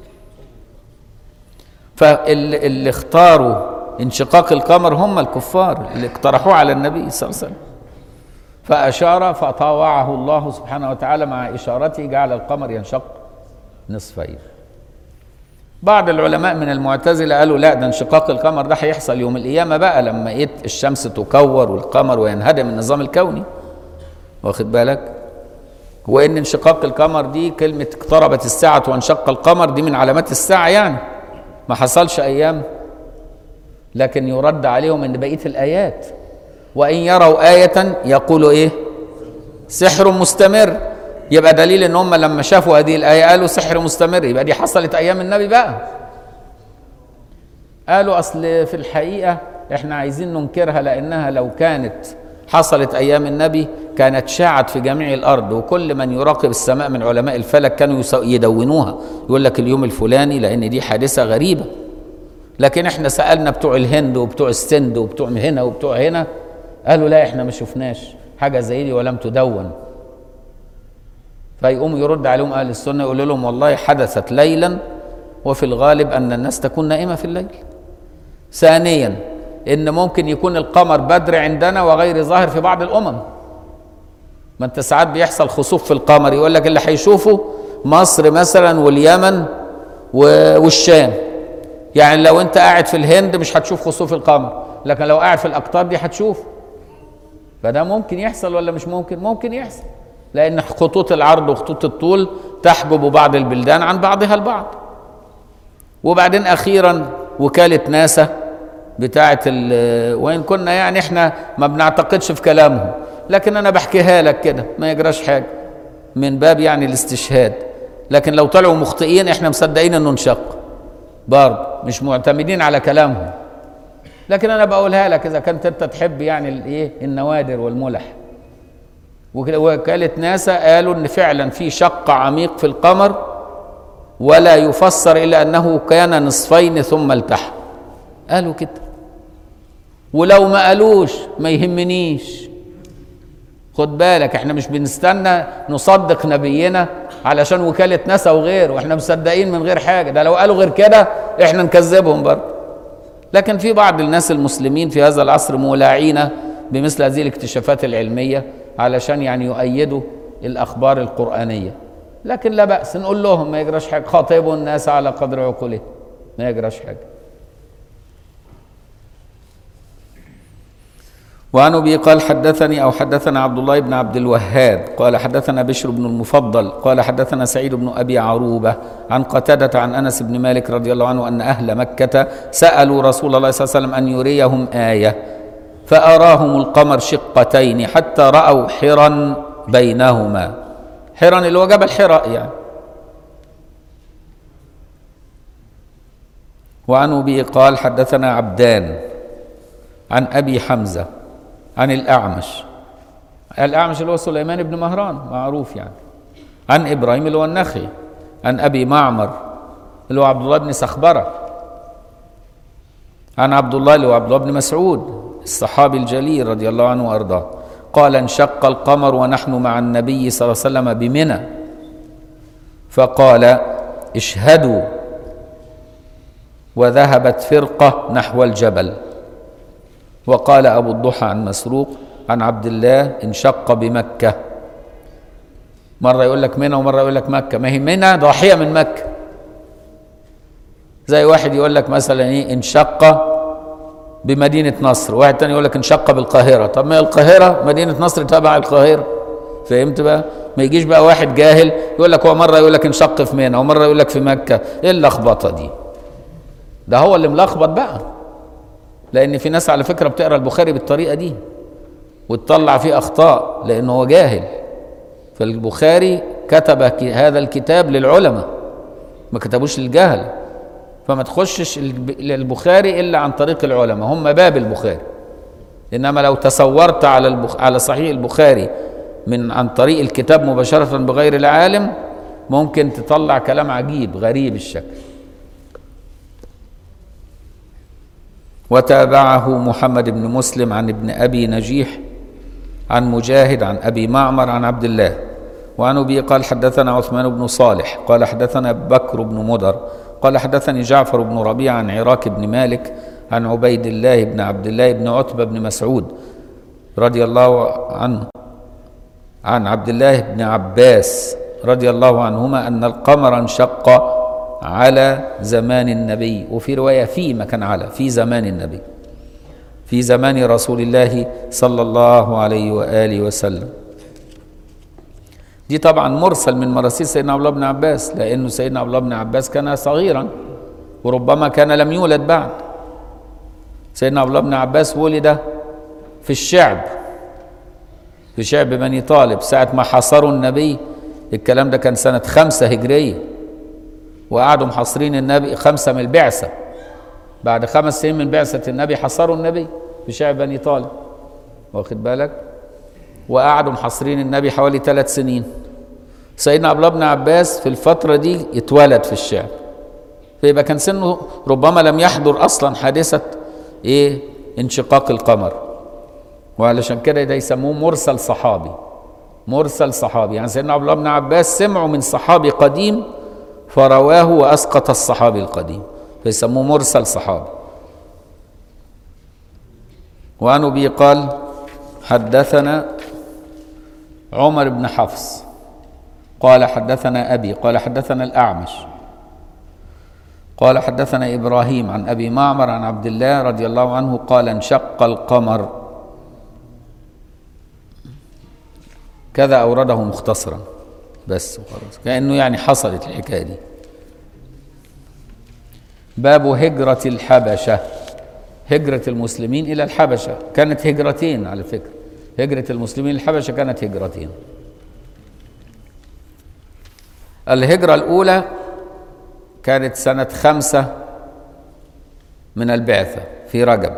فاللي اللي اختاروا انشقاق القمر هم الكفار اللي اقترحوه على النبي صلى الله عليه وسلم فاشار فطاوعه الله سبحانه وتعالى مع اشارته جعل القمر ينشق نصفين بعض العلماء من المعتزلة قالوا لا ده انشقاق القمر ده هيحصل يوم القيامة بقى لما ايه الشمس تكور والقمر وينهدم النظام الكوني واخد بالك وان انشقاق القمر دي كلمة اقتربت الساعة وانشق القمر دي من علامات الساعة يعني ما حصلش ايام لكن يرد عليهم ان بقية الايات وان يروا آية يقولوا ايه سحر مستمر يبقى دليل ان هم لما شافوا هذه الايه قالوا سحر مستمر يبقى دي حصلت ايام النبي بقى قالوا اصل في الحقيقه احنا عايزين ننكرها لانها لو كانت حصلت ايام النبي كانت شاعت في جميع الارض وكل من يراقب السماء من علماء الفلك كانوا يدونوها يقول لك اليوم الفلاني لان دي حادثه غريبه لكن احنا سالنا بتوع الهند وبتوع السند وبتوع هنا وبتوع هنا قالوا لا احنا ما شفناش حاجه زي دي ولم تدون فيقوم يرد عليهم اهل السنه يقول لهم والله حدثت ليلا وفي الغالب ان الناس تكون نائمه في الليل. ثانيا ان ممكن يكون القمر بدر عندنا وغير ظاهر في بعض الامم. ما انت ساعات بيحصل خسوف في القمر يقول لك اللي هيشوفه مصر مثلا واليمن والشام. يعني لو انت قاعد في الهند مش هتشوف خسوف القمر، لكن لو قاعد في الاقطار دي هتشوف. فده ممكن يحصل ولا مش ممكن؟ ممكن يحصل. لأن خطوط العرض وخطوط الطول تحجب بعض البلدان عن بعضها البعض وبعدين أخيرا وكالة ناسا بتاعة وإن كنا يعني إحنا ما بنعتقدش في كلامهم لكن أنا بحكيها لك كده ما يجراش حاجة من باب يعني الاستشهاد لكن لو طلعوا مخطئين إحنا مصدقين إنه انشق برضه مش معتمدين على كلامهم لكن أنا بقولها لك إذا كنت أنت تحب يعني الإيه النوادر والملح وكالة ناسا قالوا ان فعلا في شق عميق في القمر ولا يفسر الا انه كان نصفين ثم التحم قالوا كده ولو ما قالوش ما يهمنيش خد بالك احنا مش بنستنى نصدق نبينا علشان وكالة ناسا وغيره واحنا مصدقين من غير حاجة ده لو قالوا غير كده احنا نكذبهم برضه لكن في بعض الناس المسلمين في هذا العصر مولاعين بمثل هذه الاكتشافات العلميه علشان يعني يؤيدوا الاخبار القرانيه لكن لا باس نقول لهم ما يجراش حاجه خاطبوا الناس على قدر عقولهم ما يجراش حاجه وعن ابي قال حدثني او حدثنا عبد الله بن عبد الوهاب قال حدثنا بشر بن المفضل قال حدثنا سعيد بن ابي عروبه عن قتاده عن انس بن مالك رضي الله عنه ان اهل مكه سالوا رسول الله صلى الله عليه وسلم ان يريهم ايه فأراهم القمر شقتين حتى رأوا حرا بينهما حرا اللي هو جبل حراء يعني وعن أبي قال حدثنا عبدان عن أبي حمزة عن الأعمش الأعمش اللي هو سليمان بن مهران معروف يعني عن إبراهيم اللي هو النخعي عن أبي معمر اللي هو عبد الله بن سخبرة عن عبد الله اللي هو عبد الله بن مسعود الصحابي الجليل رضي الله عنه وارضاه قال انشق القمر ونحن مع النبي صلى الله عليه وسلم بمنى فقال اشهدوا وذهبت فرقه نحو الجبل وقال ابو الضحى عن مسروق عن عبد الله انشق بمكه مره يقول لك منى ومره يقول لك مكه ما هي منى ضاحيه من مكه زي واحد يقول لك مثلا ايه انشق بمدينة نصر واحد تاني يقول لك انشق بالقاهرة طب ما هي القاهرة مدينة نصر تبع القاهرة فهمت بقى ما يجيش بقى واحد جاهل يقول لك هو مرة يقول لك انشق في منى ومرة يقول لك في مكة ايه اللخبطة دي ده هو اللي ملخبط بقى لان في ناس على فكره بتقرا البخاري بالطريقه دي وتطلع فيه اخطاء لانه هو جاهل فالبخاري كتب ك- هذا الكتاب للعلماء ما كتبوش للجهل فما تخشش الب- للبخاري الا عن طريق العلماء هم باب البخاري انما لو تصورت على البخ... على صحيح البخاري من عن طريق الكتاب مباشره بغير العالم ممكن تطلع كلام عجيب غريب الشكل وتابعه محمد بن مسلم عن ابن ابي نجيح عن مجاهد عن ابي معمر عن عبد الله وعن ابي قال حدثنا عثمان بن صالح قال حدثنا بكر بن مدر قال حدثني جعفر بن ربيعه عن عراك بن مالك عن عبيد الله بن عبد الله بن عتبه بن مسعود رضي الله عنه عن عبد الله بن عباس رضي الله عنهما ان القمر انشق على زمان النبي وفي روايه في ما كان على في زمان النبي في زمان رسول الله صلى الله عليه واله وسلم دي طبعا مرسل من مراسيل سيدنا عبد الله بن عباس لانه سيدنا عبد الله بن عباس كان صغيرا وربما كان لم يولد بعد سيدنا عبد الله بن عباس ولد في الشعب في شعب بني طالب ساعة ما حاصروا النبي الكلام ده كان سنة خمسة هجرية وقعدوا محاصرين النبي خمسة من البعثة بعد خمس سنين من بعثة النبي حاصروا النبي في شعب بني طالب واخد بالك وقعدوا محاصرين النبي حوالي ثلاث سنين سيدنا عبد الله بن عباس في الفترة دي اتولد في الشعب فيبقى كان سنه ربما لم يحضر أصلا حادثة إيه انشقاق القمر وعلشان كده ده يسموه مرسل صحابي مرسل صحابي يعني سيدنا عبد الله بن عباس سمعوا من صحابي قديم فرواه واسقط الصحابي القديم فيسموه مرسل صحابي وعن ابي قال حدثنا عمر بن حفص قال حدثنا ابي قال حدثنا الاعمش قال حدثنا ابراهيم عن ابي معمر عن عبد الله رضي الله عنه قال انشق القمر كذا أورده مختصرا بس وخلاص كأنه يعني حصلت الحكاية دي باب هجرة الحبشة هجرة المسلمين إلى الحبشة كانت هجرتين على فكرة هجرة المسلمين الحبشة كانت هجرتين الهجرة الأولى كانت سنة خمسة من البعثة في رجب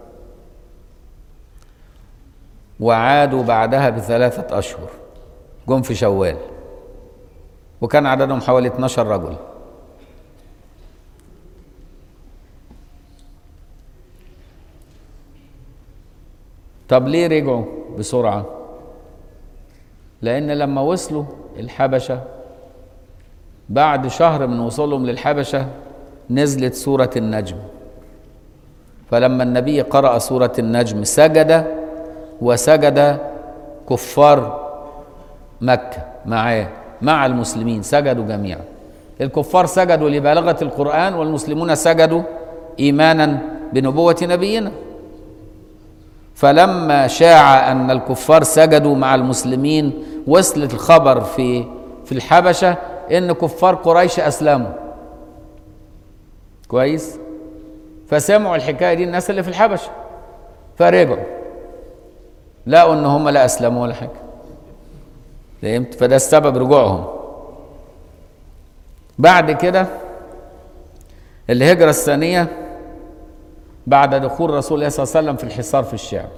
وعادوا بعدها بثلاثة أشهر جم في شوال وكان عددهم حوالي 12 رجل طب ليه رجعوا بسرعة لأن لما وصلوا الحبشة بعد شهر من وصولهم للحبشة نزلت سورة النجم فلما النبي قرأ سورة النجم سجد وسجد كفار مكة معاه مع المسلمين سجدوا جميعا الكفار سجدوا لبلاغة القرآن والمسلمون سجدوا إيمانا بنبوة نبينا فلما شاع أن الكفار سجدوا مع المسلمين وصلت الخبر في في الحبشة إن كفار قريش أسلموا كويس فسمعوا الحكاية دي الناس اللي في الحبشة فرجعوا لقوا ان هم لا اسلموا ولا حاجه فهمت فده السبب رجوعهم بعد كده الهجره الثانيه بعد دخول رسول الله صلى الله عليه وسلم في الحصار في الشعب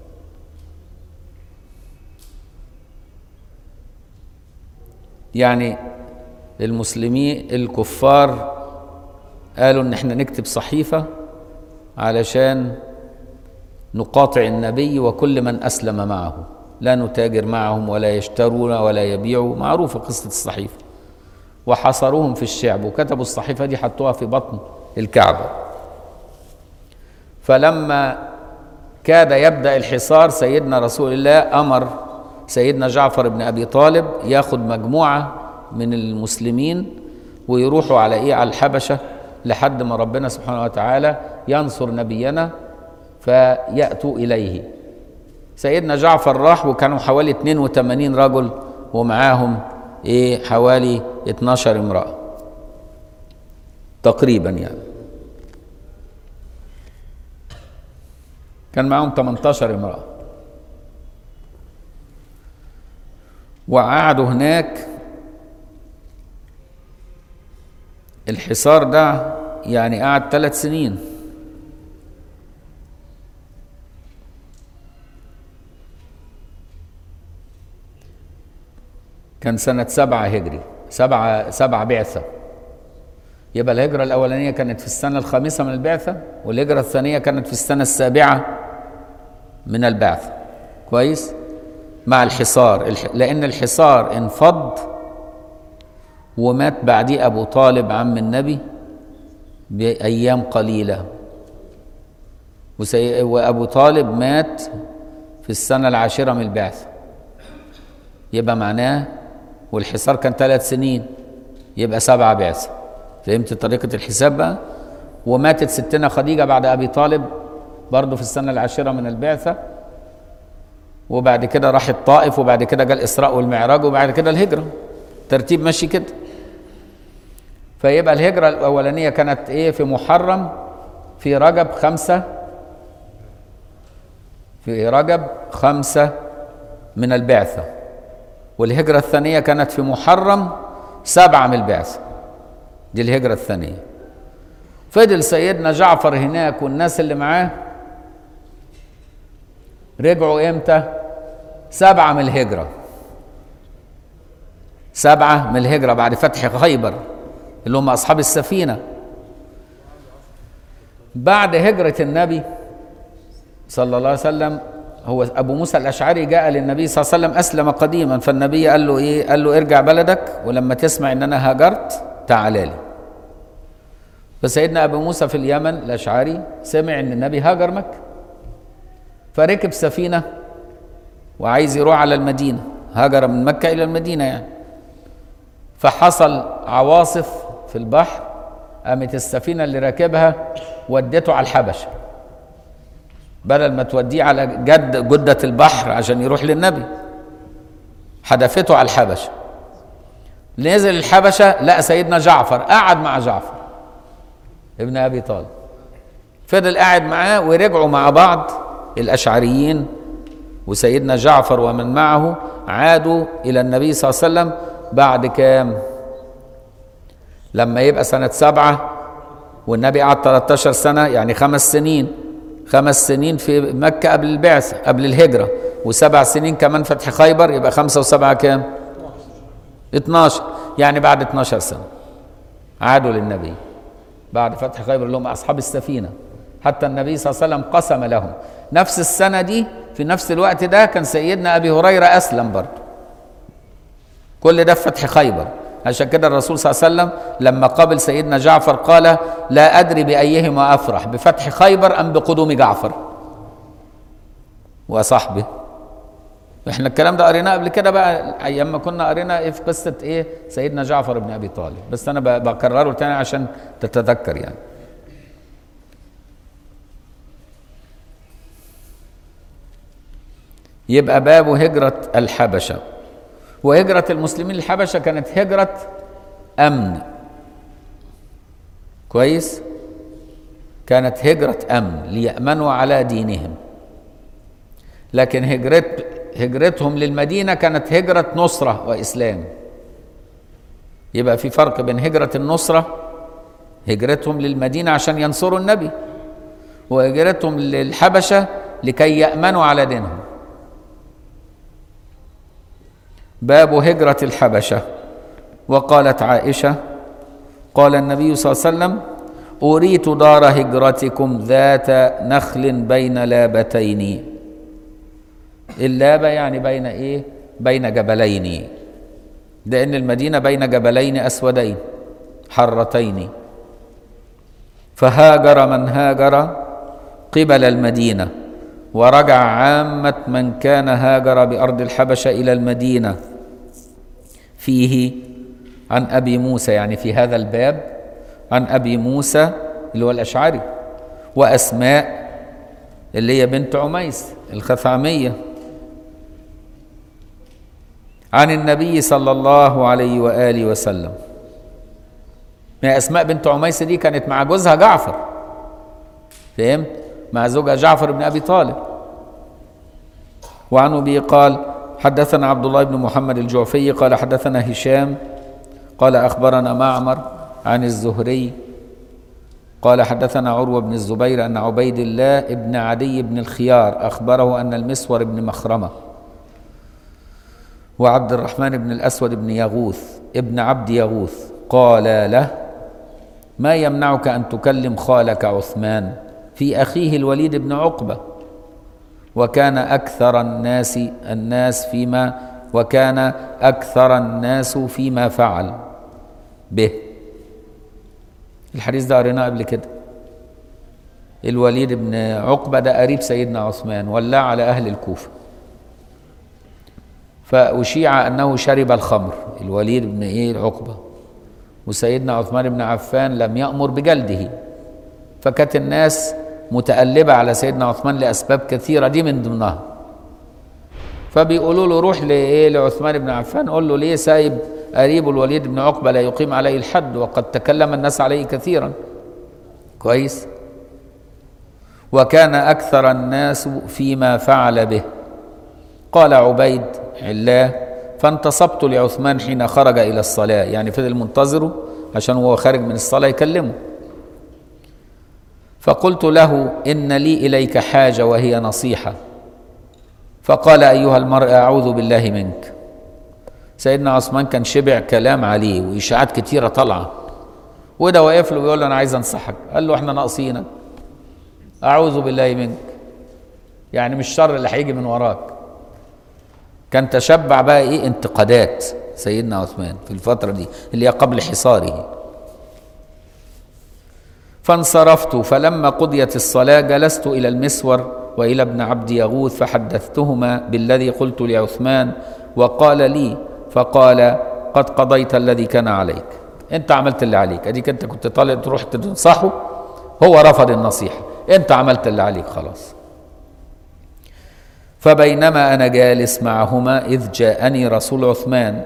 يعني المسلمين الكفار قالوا ان احنا نكتب صحيفه علشان نقاطع النبي وكل من اسلم معه لا نتاجر معهم ولا يشترون ولا يبيعوا معروفه قصه الصحيفه وحصروهم في الشعب وكتبوا الصحيفه دي حطوها في بطن الكعبه فلما كاد يبدا الحصار سيدنا رسول الله امر سيدنا جعفر بن ابي طالب ياخذ مجموعه من المسلمين ويروحوا على ايه على الحبشه لحد ما ربنا سبحانه وتعالى ينصر نبينا فيأتوا إليه سيدنا جعفر راح وكانوا حوالي 82 رجل ومعاهم ايه حوالي 12 امرأة تقريبا يعني كان معاهم 18 امرأة وقعدوا هناك الحصار ده يعني قعد ثلاث سنين كان سنة سبعة هجري سبعة سبعة بعثة يبقى الهجرة الأولانية كانت في السنة الخامسة من البعثة والهجرة الثانية كانت في السنة السابعة من البعثة كويس مع الحصار الح... لأن الحصار انفض ومات بعديه أبو طالب عم النبي بأيام قليلة وسي... وأبو طالب مات في السنة العاشرة من البعثة يبقى معناه والحصار كان ثلاث سنين يبقى سبعة بعثة فهمت طريقة الحساب بقى وماتت ستنا خديجة بعد أبي طالب برضه في السنة العاشرة من البعثة وبعد كده راح الطائف وبعد كده جاء الإسراء والمعراج وبعد كده الهجرة ترتيب ماشي كده فيبقى الهجرة الأولانية كانت إيه في محرم في رجب خمسة في رجب خمسة من البعثة والهجرة الثانية كانت في محرم سبعة من البعثة دي الهجرة الثانية فضل سيدنا جعفر هناك والناس اللي معاه رجعوا امتى سبعة من الهجرة سبعة من الهجرة بعد فتح خيبر اللي هم أصحاب السفينة بعد هجرة النبي صلى الله عليه وسلم هو أبو موسى الأشعري جاء للنبي صلى الله عليه وسلم أسلم قديما فالنبي قال له إيه قال له ارجع بلدك ولما تسمع إن أنا هاجرت تعال لي فسيدنا أبو موسى في اليمن الأشعري سمع إن النبي هاجر مكة فركب سفينة وعايز يروح على المدينة هاجر من مكة إلى المدينة يعني فحصل عواصف في البحر قامت السفينة اللي راكبها ودته على الحبشة بدل ما توديه على جد جدة البحر عشان يروح للنبي حدفته على الحبشة نزل الحبشة لقى سيدنا جعفر قعد مع جعفر ابن أبي طالب فضل قاعد معاه ورجعوا مع بعض الأشعريين وسيدنا جعفر ومن معه عادوا إلى النبي صلى الله عليه وسلم بعد كام لما يبقى سنة سبعة والنبي قعد 13 سنة يعني خمس سنين خمس سنين في مكة قبل البعثة قبل الهجرة وسبع سنين كمان فتح خيبر يبقى خمسة وسبعة كام 12 يعني بعد 12 سنة عادوا للنبي بعد فتح خيبر اللي هم أصحاب السفينة حتى النبي صلى الله عليه وسلم قسم لهم نفس السنة دي في نفس الوقت ده كان سيدنا أبي هريرة أسلم برضه كل ده في فتح خيبر عشان كده الرسول صلى الله عليه وسلم لما قابل سيدنا جعفر قال لا أدري بأيهما أفرح بفتح خيبر أم بقدوم جعفر وصحبه احنا الكلام ده قريناه قبل كده بقى ايام ما كنا قرينا ايه في قصه ايه سيدنا جعفر بن ابي طالب بس انا بكرره تاني عشان تتذكر يعني يبقى باب هجرة الحبشة وهجرة المسلمين للحبشة كانت هجرة أمن كويس كانت هجرة أمن ليأمنوا على دينهم لكن هجرت هجرتهم للمدينة كانت هجرة نصرة وإسلام يبقى في فرق بين هجرة النصرة هجرتهم للمدينة عشان ينصروا النبي وهجرتهم للحبشة لكي يأمنوا على دينهم باب هجرة الحبشة وقالت عائشة قال النبي صلى الله عليه وسلم أريت دار هجرتكم ذات نخل بين لابتين اللابة يعني بين إيه بين جبلين لأن المدينة بين جبلين أسودين حرتين فهاجر من هاجر قبل المدينة ورجع عامة من كان هاجر بأرض الحبشة إلى المدينة فيه عن أبي موسى يعني في هذا الباب عن أبي موسى اللي هو الأشعري وأسماء اللي هي بنت عميس الخثعمية عن النبي صلى الله عليه وآله وسلم ما أسماء بنت عميس دي كانت مع جوزها جعفر فهمت مع زوجها جعفر بن أبي طالب وعن أبي قال حدثنا عبد الله بن محمد الجعفي قال حدثنا هشام قال أخبرنا معمر عن الزهري قال حدثنا عروة بن الزبير أن عبيد الله بن عدي بن الخيار أخبره أن المسور بن مخرمة وعبد الرحمن بن الأسود بن يغوث ابن عبد يغوث قال له ما يمنعك أن تكلم خالك عثمان في أخيه الوليد بن عقبة وكان أكثر الناس الناس فيما وكان أكثر الناس فيما فعل به الحديث ده قريناه قبل كده الوليد بن عقبة ده قريب سيدنا عثمان ولى على أهل الكوفة فأشيع أنه شرب الخمر الوليد بن إيه عقبة وسيدنا عثمان بن عفان لم يأمر بجلده فكانت الناس متألبة على سيدنا عثمان لأسباب كثيرة دي من ضمنها فبيقولوا له روح لإيه لعثمان بن عفان قول له ليه سايب قريب الوليد بن عقبة لا يقيم عليه الحد وقد تكلم الناس عليه كثيرا كويس وكان أكثر الناس فيما فعل به قال عبيد علاه فانتصبت لعثمان حين خرج إلى الصلاة يعني فضل منتظره عشان هو خارج من الصلاة يكلمه فقلت له إن لي إليك حاجة وهي نصيحة فقال أيها المرء أعوذ بالله منك سيدنا عثمان كان شبع كلام عليه وإشاعات كتيرة طالعة وده واقف له بيقول له أنا عايز أنصحك قال له إحنا ناقصينك أعوذ بالله منك يعني مش الشر اللي هيجي من وراك كان تشبع بقى إيه انتقادات سيدنا عثمان في الفترة دي اللي هي قبل حصاره فانصرفت فلما قضيت الصلاة جلست إلى المسور وإلى ابن عبد يغوث فحدثتهما بالذي قلت لعثمان وقال لي فقال قد قضيت الذي كان عليك انت عملت اللي عليك اديك انت كنت طالع تروح تنصحه هو رفض النصيحة انت عملت اللي عليك خلاص فبينما انا جالس معهما اذ جاءني رسول عثمان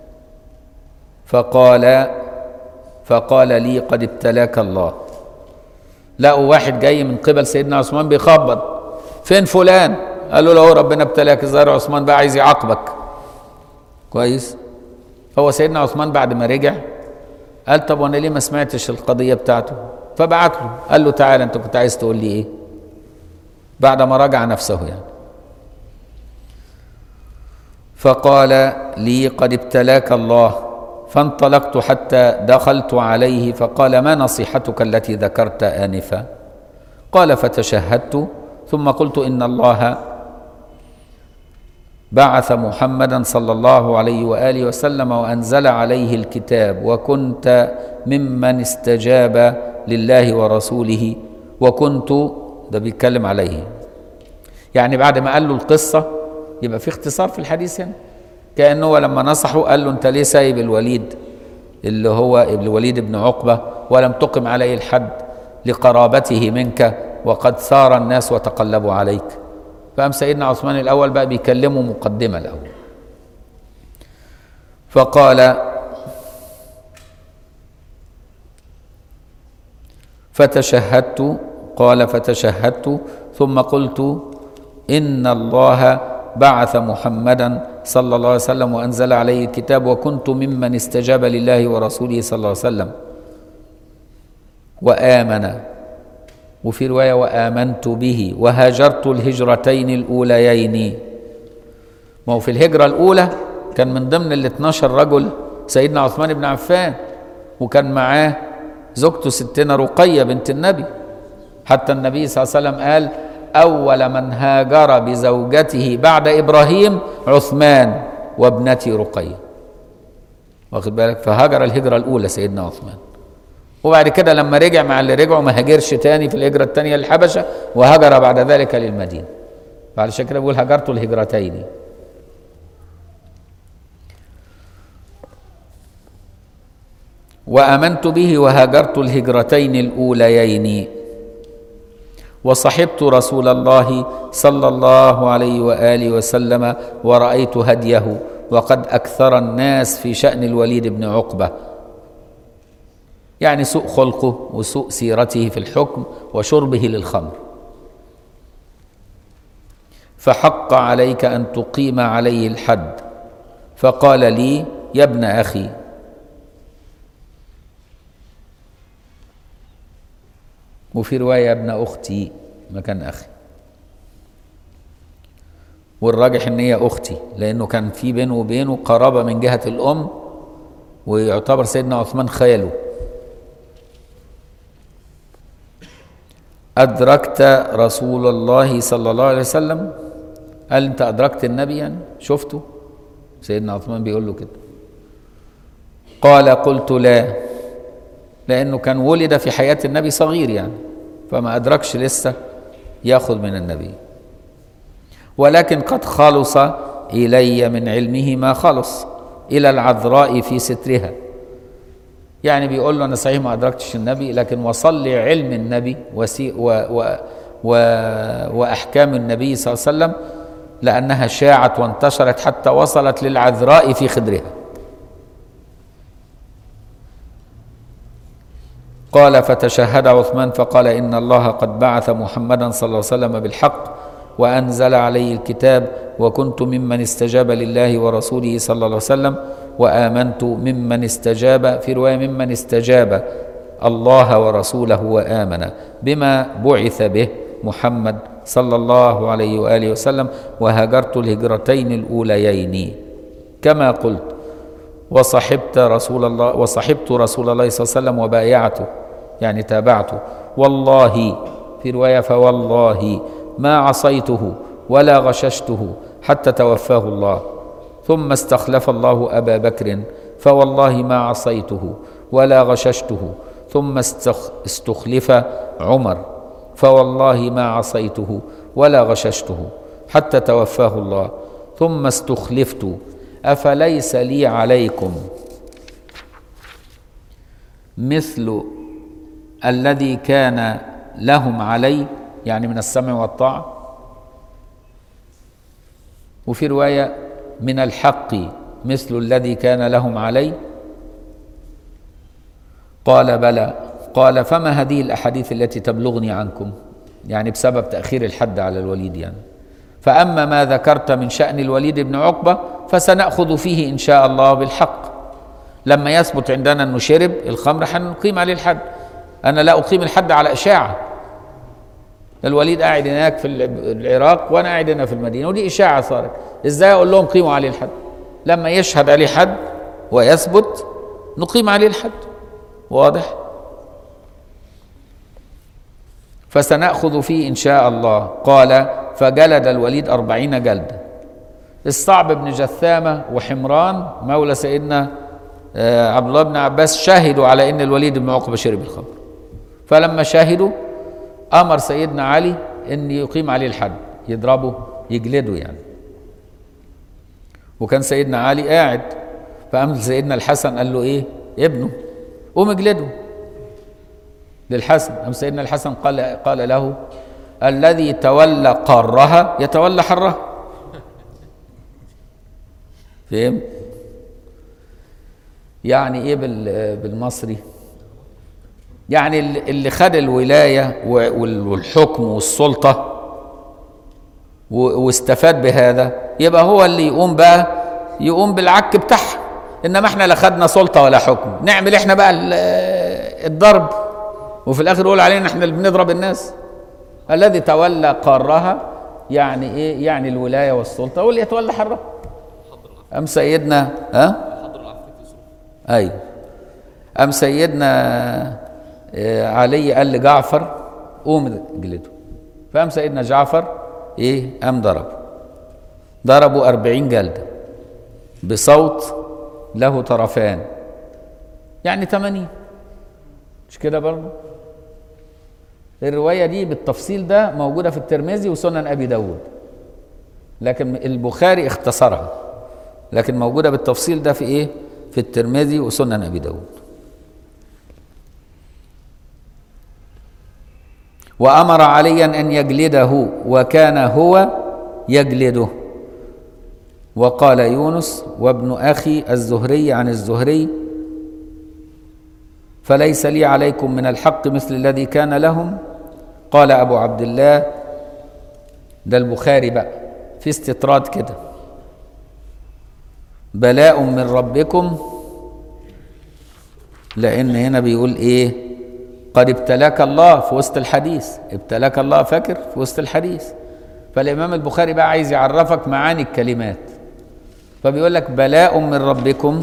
فقال فقال لي قد ابتلاك الله لقوا واحد جاي من قبل سيدنا عثمان بيخبط فين فلان قالوا له ربنا ابتلاك الظاهر عثمان بقى عايز يعاقبك كويس هو سيدنا عثمان بعد ما رجع قال طب وانا ليه ما سمعتش القضيه بتاعته فبعت له قال له تعالى انت كنت عايز تقول لي ايه بعد ما راجع نفسه يعني فقال لي قد ابتلاك الله فانطلقت حتى دخلت عليه فقال ما نصيحتك التي ذكرت انفا قال فتشهدت ثم قلت ان الله بعث محمدا صلى الله عليه واله وسلم وانزل عليه الكتاب وكنت ممن استجاب لله ورسوله وكنت ده بيتكلم عليه يعني بعد ما قال له القصه يبقى في اختصار في الحديث هنا كانه لما نصحه قال له انت ليه سايب الوليد اللي هو الوليد بن عقبه ولم تقم عليه الحد لقرابته منك وقد سار الناس وتقلبوا عليك فقام سيدنا عثمان الاول بقى بيكلمه مقدمه الاول فقال فتشهدت قال فتشهدت ثم قلت ان الله بعث محمدا صلى الله عليه وسلم وانزل عليه الكتاب وكنت ممن استجاب لله ورسوله صلى الله عليه وسلم وامن وفي روايه وامنت به وهاجرت الهجرتين الاوليين ما هو في الهجره الاولى كان من ضمن ال 12 رجل سيدنا عثمان بن عفان وكان معاه زوجته ستنا رقيه بنت النبي حتى النبي صلى الله عليه وسلم قال اول من هاجر بزوجته بعد ابراهيم عثمان وابنتي رقيه واخد بالك فهاجر الهجره الاولى سيدنا عثمان وبعد كده لما رجع مع اللي رجعوا ما هاجرش تاني في الهجرة التانية للحبشة وهاجر بعد ذلك للمدينة فعلشان كده بيقول هاجرت الهجرتين وآمنت به وهاجرت الهجرتين الأوليين وصحبت رسول الله صلى الله عليه وآله وسلم ورأيت هديه وقد أكثر الناس في شأن الوليد بن عقبة يعني سوء خلقه وسوء سيرته في الحكم وشربه للخمر فحق عليك أن تقيم عليه الحد فقال لي يا ابن أخي وفي رواية يا ابن أختي مكان أخي والراجح ان هي اختي لانه كان في بينه وبينه قرابه من جهه الام ويعتبر سيدنا عثمان خاله ادركت رسول الله صلى الله عليه وسلم قال انت ادركت النبي يعني شفته سيدنا عثمان بيقول له كده قال قلت لا لانه كان ولد في حياه النبي صغير يعني فما ادركش لسه ياخذ من النبي ولكن قد خلص الي من علمه ما خلص الى العذراء في سترها يعني بيقول له انا صحيح ما ادركتش النبي لكن وصل لي علم النبي وسي و و و واحكام النبي صلى الله عليه وسلم لانها شاعت وانتشرت حتى وصلت للعذراء في خدرها قال فتشهد عثمان فقال ان الله قد بعث محمدا صلى الله عليه وسلم بالحق وانزل عليه الكتاب وكنت ممن استجاب لله ورسوله صلى الله عليه وسلم وامنت ممن استجاب في روايه ممن استجاب الله ورسوله وامن بما بعث به محمد صلى الله عليه واله وسلم وهاجرت الهجرتين الاوليين كما قلت وصحبت رسول الله وصحبت رسول الله صلى الله عليه وسلم وبايعته يعني تابعته والله في روايه فوالله ما عصيته ولا غششته حتى توفاه الله ثم استخلف الله ابا بكر فوالله ما عصيته ولا غششته ثم استخلف عمر فوالله ما عصيته ولا غششته حتى توفاه الله ثم استخلفت افليس لي عليكم مثل الذي كان لهم علي يعني من السمع والطاعه وفي روايه من الحق مثل الذي كان لهم علي قال بلى قال فما هذه الاحاديث التي تبلغني عنكم يعني بسبب تاخير الحد على الوليد يعني فاما ما ذكرت من شان الوليد بن عقبه فسناخذ فيه ان شاء الله بالحق لما يثبت عندنا انه شرب الخمر حنقيم عليه الحد انا لا اقيم الحد على اشاعه الوليد قاعد هناك في العراق وانا قاعد هنا في المدينه ودي اشاعه صارت ازاي اقول لهم قيموا عليه الحد لما يشهد عليه حد ويثبت نقيم عليه الحد واضح فسنأخذ فيه إن شاء الله قال فجلد الوليد أربعين جلدة الصعب بن جثامة وحمران مولى سيدنا عبد الله بن عباس شاهدوا على أن الوليد بن عقبة شرب الخمر فلما شاهدوا امر سيدنا علي ان يقيم عليه الحد يضربه يجلده يعني وكان سيدنا علي قاعد فقام سيدنا الحسن قال له ايه ابنه قوم اجلده للحسن قام سيدنا الحسن قال قال له الذي تولى قرها يتولى حرها فهم يعني ايه بالمصري يعني اللي خد الولاية والحكم والسلطة واستفاد بهذا يبقى هو اللي يقوم بقى يقوم بالعك بتاعها انما احنا لا خدنا سلطة ولا حكم نعمل احنا بقى الضرب وفي الاخر يقول علينا احنا اللي بنضرب الناس الذي تولى قارها يعني ايه يعني الولاية والسلطة واللي يتولى حرها ام سيدنا ها ايوه ام سيدنا علي قال لجعفر قوم اجلده فقام سيدنا جعفر ايه قام ضرب ضربوا أربعين جلدة بصوت له طرفان يعني 80 مش كده برضه الرواية دي بالتفصيل ده موجودة في الترمذي وسنن أبي داود لكن البخاري اختصرها لكن موجودة بالتفصيل ده في ايه في الترمذي وسنن أبي داود وامر عليا ان يجلده وكان هو يجلده وقال يونس وابن اخي الزهري عن الزهري فليس لي عليكم من الحق مثل الذي كان لهم قال ابو عبد الله ده البخاري بقى في استطراد كده بلاء من ربكم لان هنا بيقول ايه قد ابتلاك الله في وسط الحديث ابتلاك الله فاكر في وسط الحديث فالامام البخاري بقى عايز يعرفك معاني الكلمات فبيقول لك بلاء من ربكم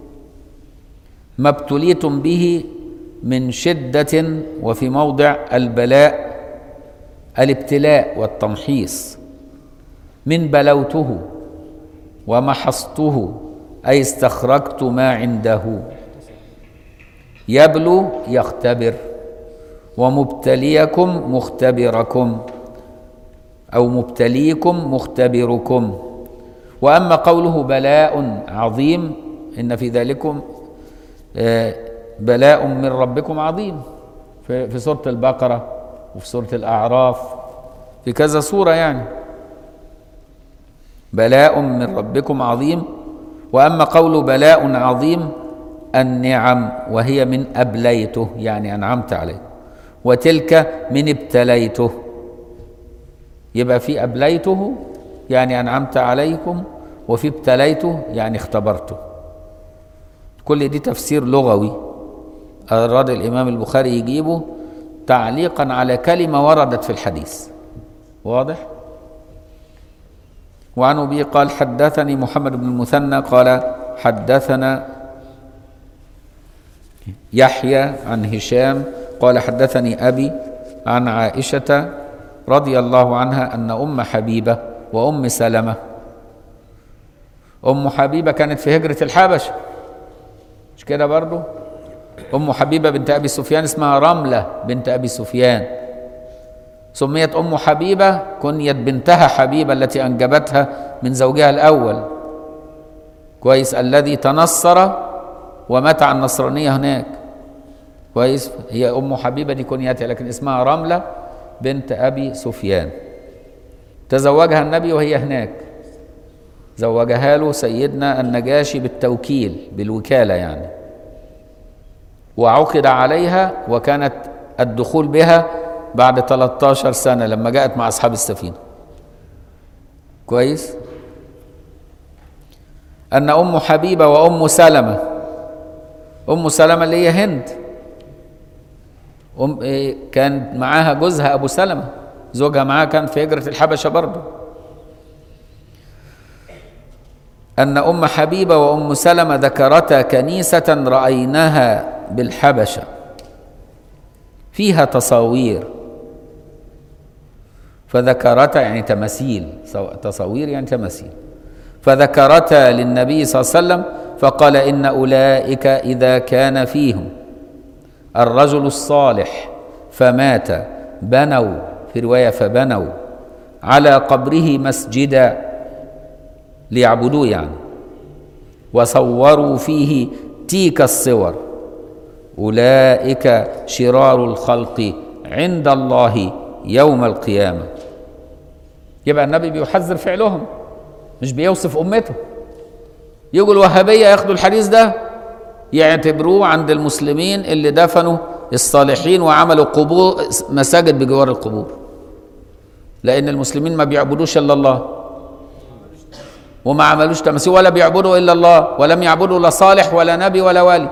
ما ابتليتم به من شدة وفي موضع البلاء الابتلاء والتمحيص من بلوته ومحصته أي استخرجت ما عنده يبلو يختبر ومبتليكم مختبركم أو مبتليكم مختبركم وأما قوله بلاء عظيم إن في ذلكم آه، بلاء من ربكم عظيم في في سورة البقرة وفي سورة الأعراف في كذا سورة يعني بلاء من ربكم عظيم وأما قول بلاء عظيم النعم وهي من أبليته يعني أنعمت عليه وتلك من ابتليته يبقى في أبليته يعني أنعمت عليكم وفي ابتليته يعني اختبرته كل دي تفسير لغوي أراد الإمام البخاري يجيبه تعليقا على كلمة وردت في الحديث واضح؟ وعن أبي قال حدثني محمد بن المثنى قال حدثنا يحيى عن هشام قال حدثني أبي عن عائشة رضي الله عنها أن أم حبيبة وأم سلمة أم حبيبة كانت في هجرة الحبشة مش كده برضو أم حبيبة بنت أبي سفيان اسمها رملة بنت أبي سفيان سميت أم حبيبة كنيت بنتها حبيبة التي أنجبتها من زوجها الأول كويس الذي تنصر ومات على النصرانية هناك كويس هي أم حبيبة دي كنيتها لكن اسمها رملة بنت أبي سفيان تزوجها النبي وهي هناك زوجها له سيدنا النجاشي بالتوكيل بالوكالة يعني وعقد عليها وكانت الدخول بها بعد 13 سنة لما جاءت مع أصحاب السفينة كويس أن أم حبيبة وأم سلمة أم سلمة اللي هي هند أم إيه كان معاها جوزها أبو سلمة زوجها معاها كان في هجرة الحبشة برضه أن أم حبيبة وأم سلمة ذكرتا كنيسة رأيناها بالحبشة فيها تصاوير فذكرتا يعني تماثيل تصاوير يعني تماثيل فذكرتا للنبي صلى الله عليه وسلم فقال إن أولئك إذا كان فيهم الرجل الصالح فمات بنوا في رواية فبنوا على قبره مسجدا ليعبدوه يعني وصوروا فيه تيك الصور أولئك شرار الخلق عند الله يوم القيامة يبقى النبي بيحذر فعلهم مش بيوصف أمته يجوا الوهابية ياخدوا الحديث ده يعتبروه عند المسلمين اللي دفنوا الصالحين وعملوا قبور مساجد بجوار القبور لأن المسلمين ما بيعبدوش إلا الله وما عملوش تماثيل ولا بيعبدوا إلا الله ولم يعبدوا لا صالح ولا نبي ولا والي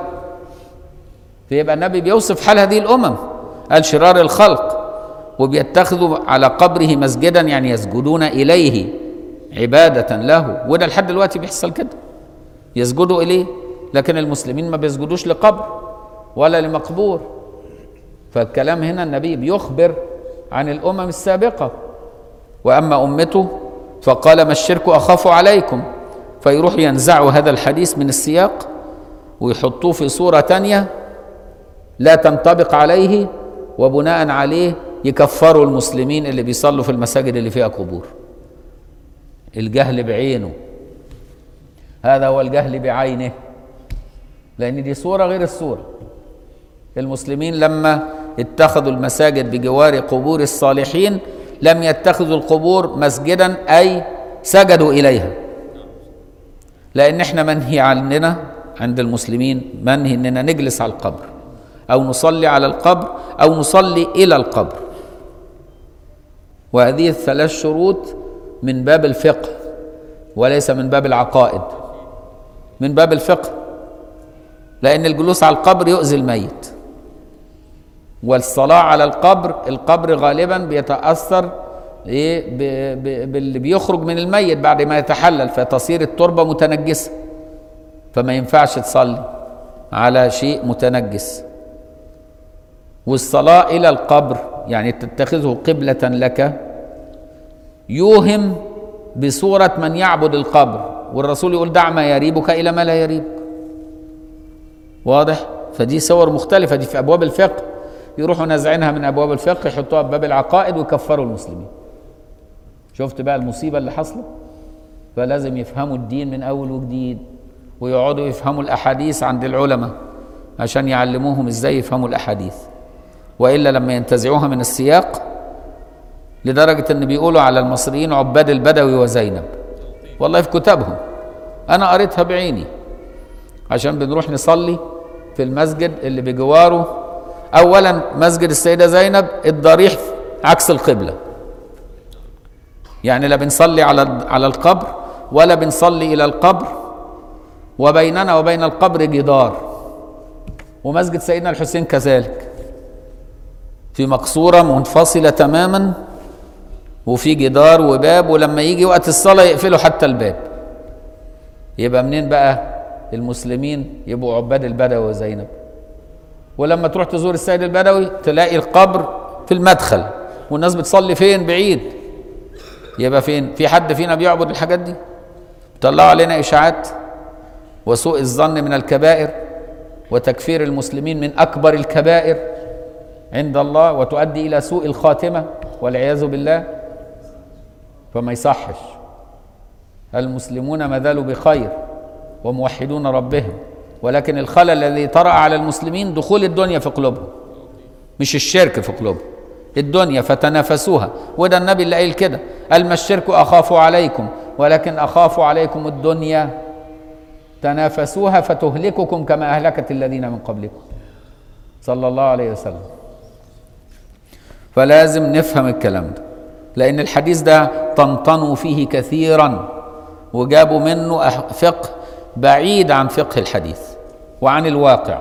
فيبقى النبي بيوصف حال هذه الأمم قال شرار الخلق وبيتخذوا على قبره مسجدا يعني يسجدون إليه عبادة له وده لحد دلوقتي بيحصل كده يسجدوا إليه لكن المسلمين ما بيسجدوش لقبر ولا لمقبور فالكلام هنا النبي بيخبر عن الأمم السابقة وأما أمته فقال ما الشرك أخاف عليكم فيروح ينزعوا هذا الحديث من السياق ويحطوه في صورة تانية لا تنطبق عليه وبناء عليه يكفروا المسلمين اللي بيصلوا في المساجد اللي فيها قبور الجهل بعينه هذا هو الجهل بعينه لأن دي صورة غير الصورة المسلمين لما اتخذوا المساجد بجوار قبور الصالحين لم يتخذوا القبور مسجدا أي سجدوا إليها لأن احنا منهي عننا عند المسلمين منهي اننا نجلس على القبر او نصلي على القبر او نصلي الى القبر وهذه الثلاث شروط من باب الفقه وليس من باب العقائد من باب الفقه لأن الجلوس على القبر يؤذي الميت والصلاة على القبر القبر غالبا بيتأثر إيه ب- ب- باللي بيخرج من الميت بعد ما يتحلل فتصير التربة متنجسة فما ينفعش تصلي على شيء متنجس والصلاة إلى القبر يعني تتخذه قبلة لك يوهم بصورة من يعبد القبر والرسول يقول دع ما يريبك إلى ما لا يريبك واضح فدي صور مختلفة دي في أبواب الفقه يروحوا نازعينها من أبواب الفقه يحطوها في باب العقائد ويكفروا المسلمين شفت بقى المصيبة اللي حصلت فلازم يفهموا الدين من أول وجديد ويقعدوا يفهموا الأحاديث عند العلماء عشان يعلموهم إزاي يفهموا الأحاديث وإلا لما ينتزعوها من السياق لدرجة أن بيقولوا على المصريين عباد البدوي وزينب والله في كتابهم أنا قريتها بعيني عشان بنروح نصلي في المسجد اللي بجواره أولا مسجد السيدة زينب الضريح عكس القبلة يعني لا بنصلي على على القبر ولا بنصلي إلى القبر وبيننا وبين القبر جدار ومسجد سيدنا الحسين كذلك في مقصورة منفصلة تماما وفي جدار وباب ولما يجي وقت الصلاة يقفلوا حتى الباب يبقى منين بقى المسلمين يبقوا عباد البدوي وزينب ولما تروح تزور السيد البدوي تلاقي القبر في المدخل والناس بتصلي فين بعيد يبقى فين في حد فينا بيعبد الحاجات دي طلعوا علينا اشاعات وسوء الظن من الكبائر وتكفير المسلمين من اكبر الكبائر عند الله وتؤدي الى سوء الخاتمه والعياذ بالله فما يصحش المسلمون ما زالوا بخير وموحدون ربهم ولكن الخلل الذي طرأ على المسلمين دخول الدنيا في قلوبهم مش الشرك في قلوبهم الدنيا فتنافسوها وده النبي اللي قايل كده قال ما الشرك اخاف عليكم ولكن اخاف عليكم الدنيا تنافسوها فتهلككم كما اهلكت الذين من قبلكم صلى الله عليه وسلم فلازم نفهم الكلام ده لان الحديث ده طنطنوا فيه كثيرا وجابوا منه أح- فقه بعيد عن فقه الحديث وعن الواقع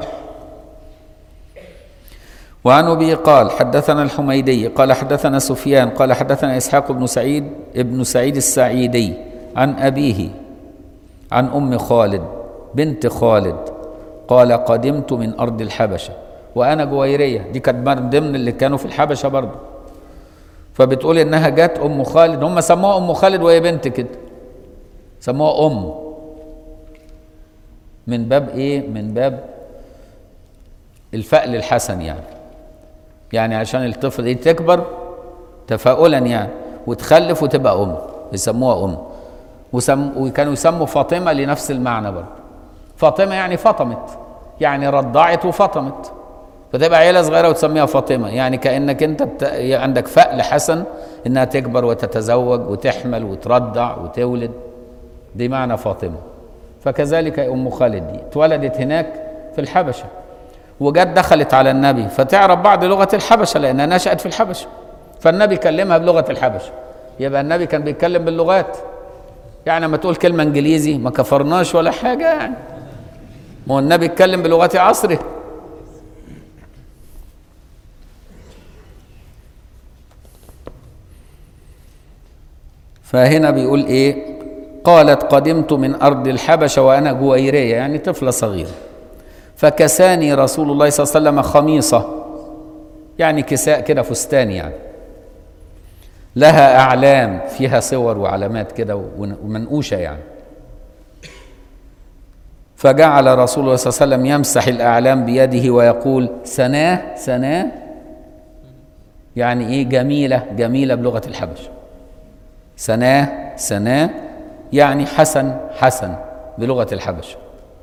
وعن ابي قال حدثنا الحميدي قال حدثنا سفيان قال حدثنا اسحاق بن سعيد ابن سعيد السعيدي عن ابيه عن ام خالد بنت خالد قال قدمت من ارض الحبشه وانا جويريه دي كانت من ضمن اللي كانوا في الحبشه برضه فبتقول انها جت ام خالد هم سموها ام خالد وهي بنت كده سموها ام من باب ايه من باب الفأل الحسن يعني يعني عشان الطفل دي تكبر تفاؤلا يعني وتخلف وتبقى ام يسموها ام وسم وكانوا يسموا فاطمه لنفس المعنى برضه فاطمه يعني فطمت يعني رضعت وفطمت فتبقى عيله صغيره وتسميها فاطمه يعني كانك انت بت... عندك فأل حسن انها تكبر وتتزوج وتحمل وترضع وتولد دي معنى فاطمه فكذلك ام خالد دي اتولدت هناك في الحبشه وجت دخلت على النبي فتعرف بعض لغه الحبشه لانها نشات في الحبشه فالنبي كلمها بلغه الحبشه يبقى النبي كان بيتكلم باللغات يعني لما تقول كلمه انجليزي ما كفرناش ولا حاجه يعني ما هو النبي اتكلم بلغه عصره فهنا بيقول ايه قالت قدمت من ارض الحبشه وانا جويريه يعني طفله صغيره فكساني رسول الله صلى الله عليه وسلم خميصه يعني كساء كده فستان يعني لها اعلام فيها صور وعلامات كده ومنقوشه يعني فجعل رسول الله صلى الله عليه وسلم يمسح الاعلام بيده ويقول سناه سناه يعني ايه جميله جميله بلغه الحبشه سناه سناه يعني حسن حسن بلغه الحبشه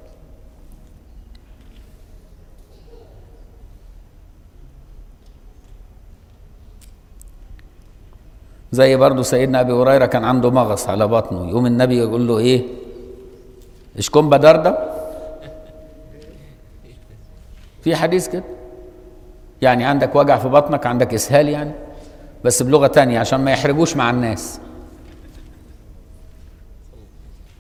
زي برضه سيدنا ابي هريره كان عنده مغص على بطنه يقوم النبي يقول له ايه اشكون بدردة في حديث كده يعني عندك وجع في بطنك عندك اسهال يعني بس بلغه تانية عشان ما يحرجوش مع الناس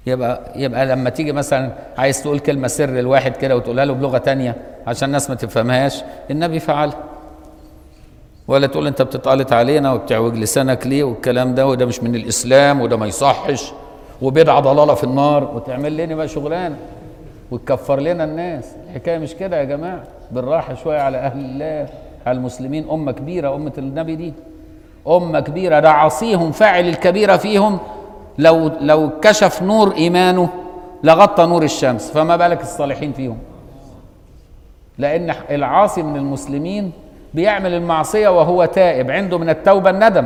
يبقى يبقى لما تيجي مثلا عايز تقول كلمه سر لواحد كده وتقولها له بلغه تانية عشان الناس ما تفهمهاش النبي فعلها ولا تقول انت بتطالت علينا وبتعوج لسانك ليه والكلام ده وده مش من الاسلام وده ما يصحش وبدعه ضلاله في النار وتعمل لنا بقى شغلانه وتكفر لنا الناس الحكايه مش كده يا جماعه بالراحه شويه على اهل الله على المسلمين امه كبيره امه النبي دي امه كبيره ده عصيهم فاعل الكبيره فيهم لو لو كشف نور ايمانه لغطى نور الشمس فما بالك الصالحين فيهم لان العاصي من المسلمين بيعمل المعصيه وهو تائب عنده من التوبه الندم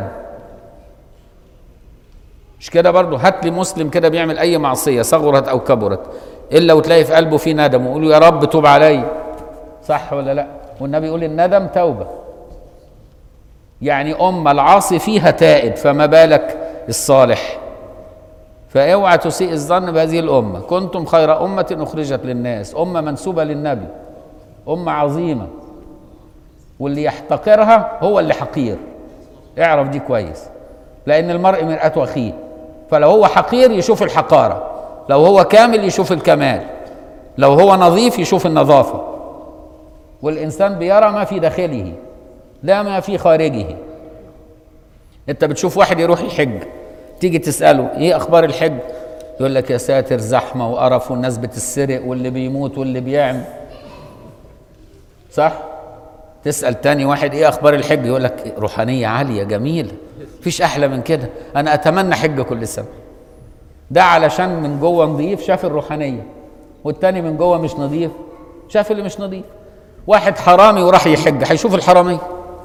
مش كده برضه هات لي مسلم كده بيعمل اي معصيه صغرت او كبرت الا وتلاقي في قلبه في ندم ويقول له يا رب توب علي صح ولا لا والنبي يقول الندم توبه يعني أمة العاصي فيها تائب فما بالك الصالح فاوعى تسيء الظن بهذه الأمة كنتم خير أمة أخرجت للناس أمة منسوبة للنبي أمة عظيمة واللي يحتقرها هو اللي حقير اعرف دي كويس لأن المرء مرآة أخيه فلو هو حقير يشوف الحقارة لو هو كامل يشوف الكمال لو هو نظيف يشوف النظافة والإنسان بيرى ما في داخله لا ما في خارجه انت بتشوف واحد يروح يحج تيجي تسأله ايه اخبار الحج يقول لك يا ساتر زحمة وقرف والناس بتسرق واللي بيموت واللي بيعمل صح تسأل تاني واحد ايه اخبار الحج يقول لك روحانية عالية جميلة مفيش احلى من كده انا اتمنى حج كل سنة ده علشان من جوه نظيف شاف الروحانية والتاني من جوه مش نظيف شاف اللي مش نظيف واحد حرامي وراح يحج هيشوف الحرامية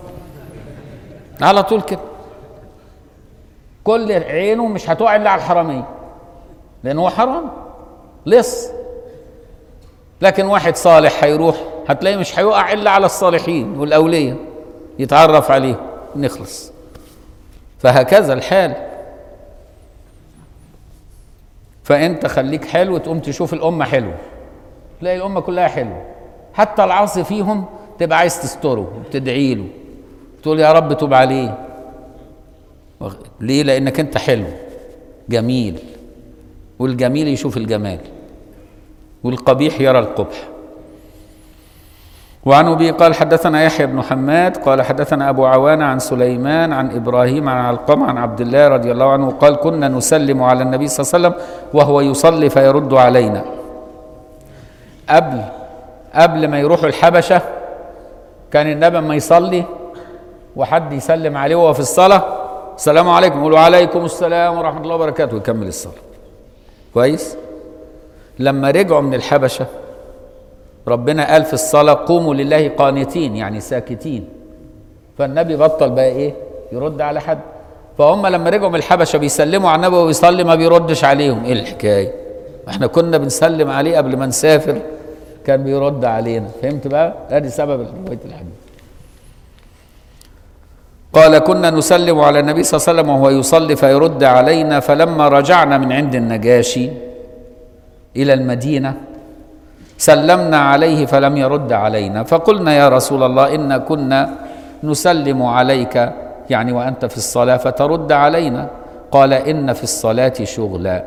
على طول كده كل عينه مش هتقع الا على الحرامية لان هو حرام لص لكن واحد صالح هيروح هتلاقيه مش هيقع الا على الصالحين والاولياء يتعرف عليه نخلص فهكذا الحال فانت خليك حلو تقوم تشوف الامه حلوه تلاقي الامه كلها حلوه حتى العاصي فيهم تبقى عايز تستره وتدعي له تقول يا رب توب عليه ليه لانك انت حلو جميل والجميل يشوف الجمال والقبيح يرى القبح وعن ابي قال حدثنا يحيى بن حماد قال حدثنا ابو عوانه عن سليمان عن ابراهيم عن علقمه عن عبد الله رضي الله عنه قال كنا نسلم على النبي صلى الله عليه وسلم وهو يصلي فيرد علينا قبل قبل ما يروحوا الحبشه كان النبي ما يصلي وحد يسلم عليه وهو في الصلاه السلام عليكم يقول وعليكم السلام ورحمه الله وبركاته ويكمل الصلاه كويس لما رجعوا من الحبشه ربنا قال في الصلاة قوموا لله قانتين يعني ساكتين فالنبي بطل بقى ايه يرد على حد فهم لما رجعوا من الحبشة بيسلموا على النبي ويصلي ما بيردش عليهم ايه الحكاية احنا كنا بنسلم عليه قبل ما نسافر كان بيرد علينا فهمت بقى ادي سبب رواية الحديث قال كنا نسلم على النبي صلى الله عليه وسلم وهو يصلي فيرد علينا فلما رجعنا من عند النجاشي إلى المدينة سلمنا عليه فلم يرد علينا فقلنا يا رسول الله إن كنا نسلم عليك يعني وأنت في الصلاة فترد علينا قال إن في الصلاة شغلا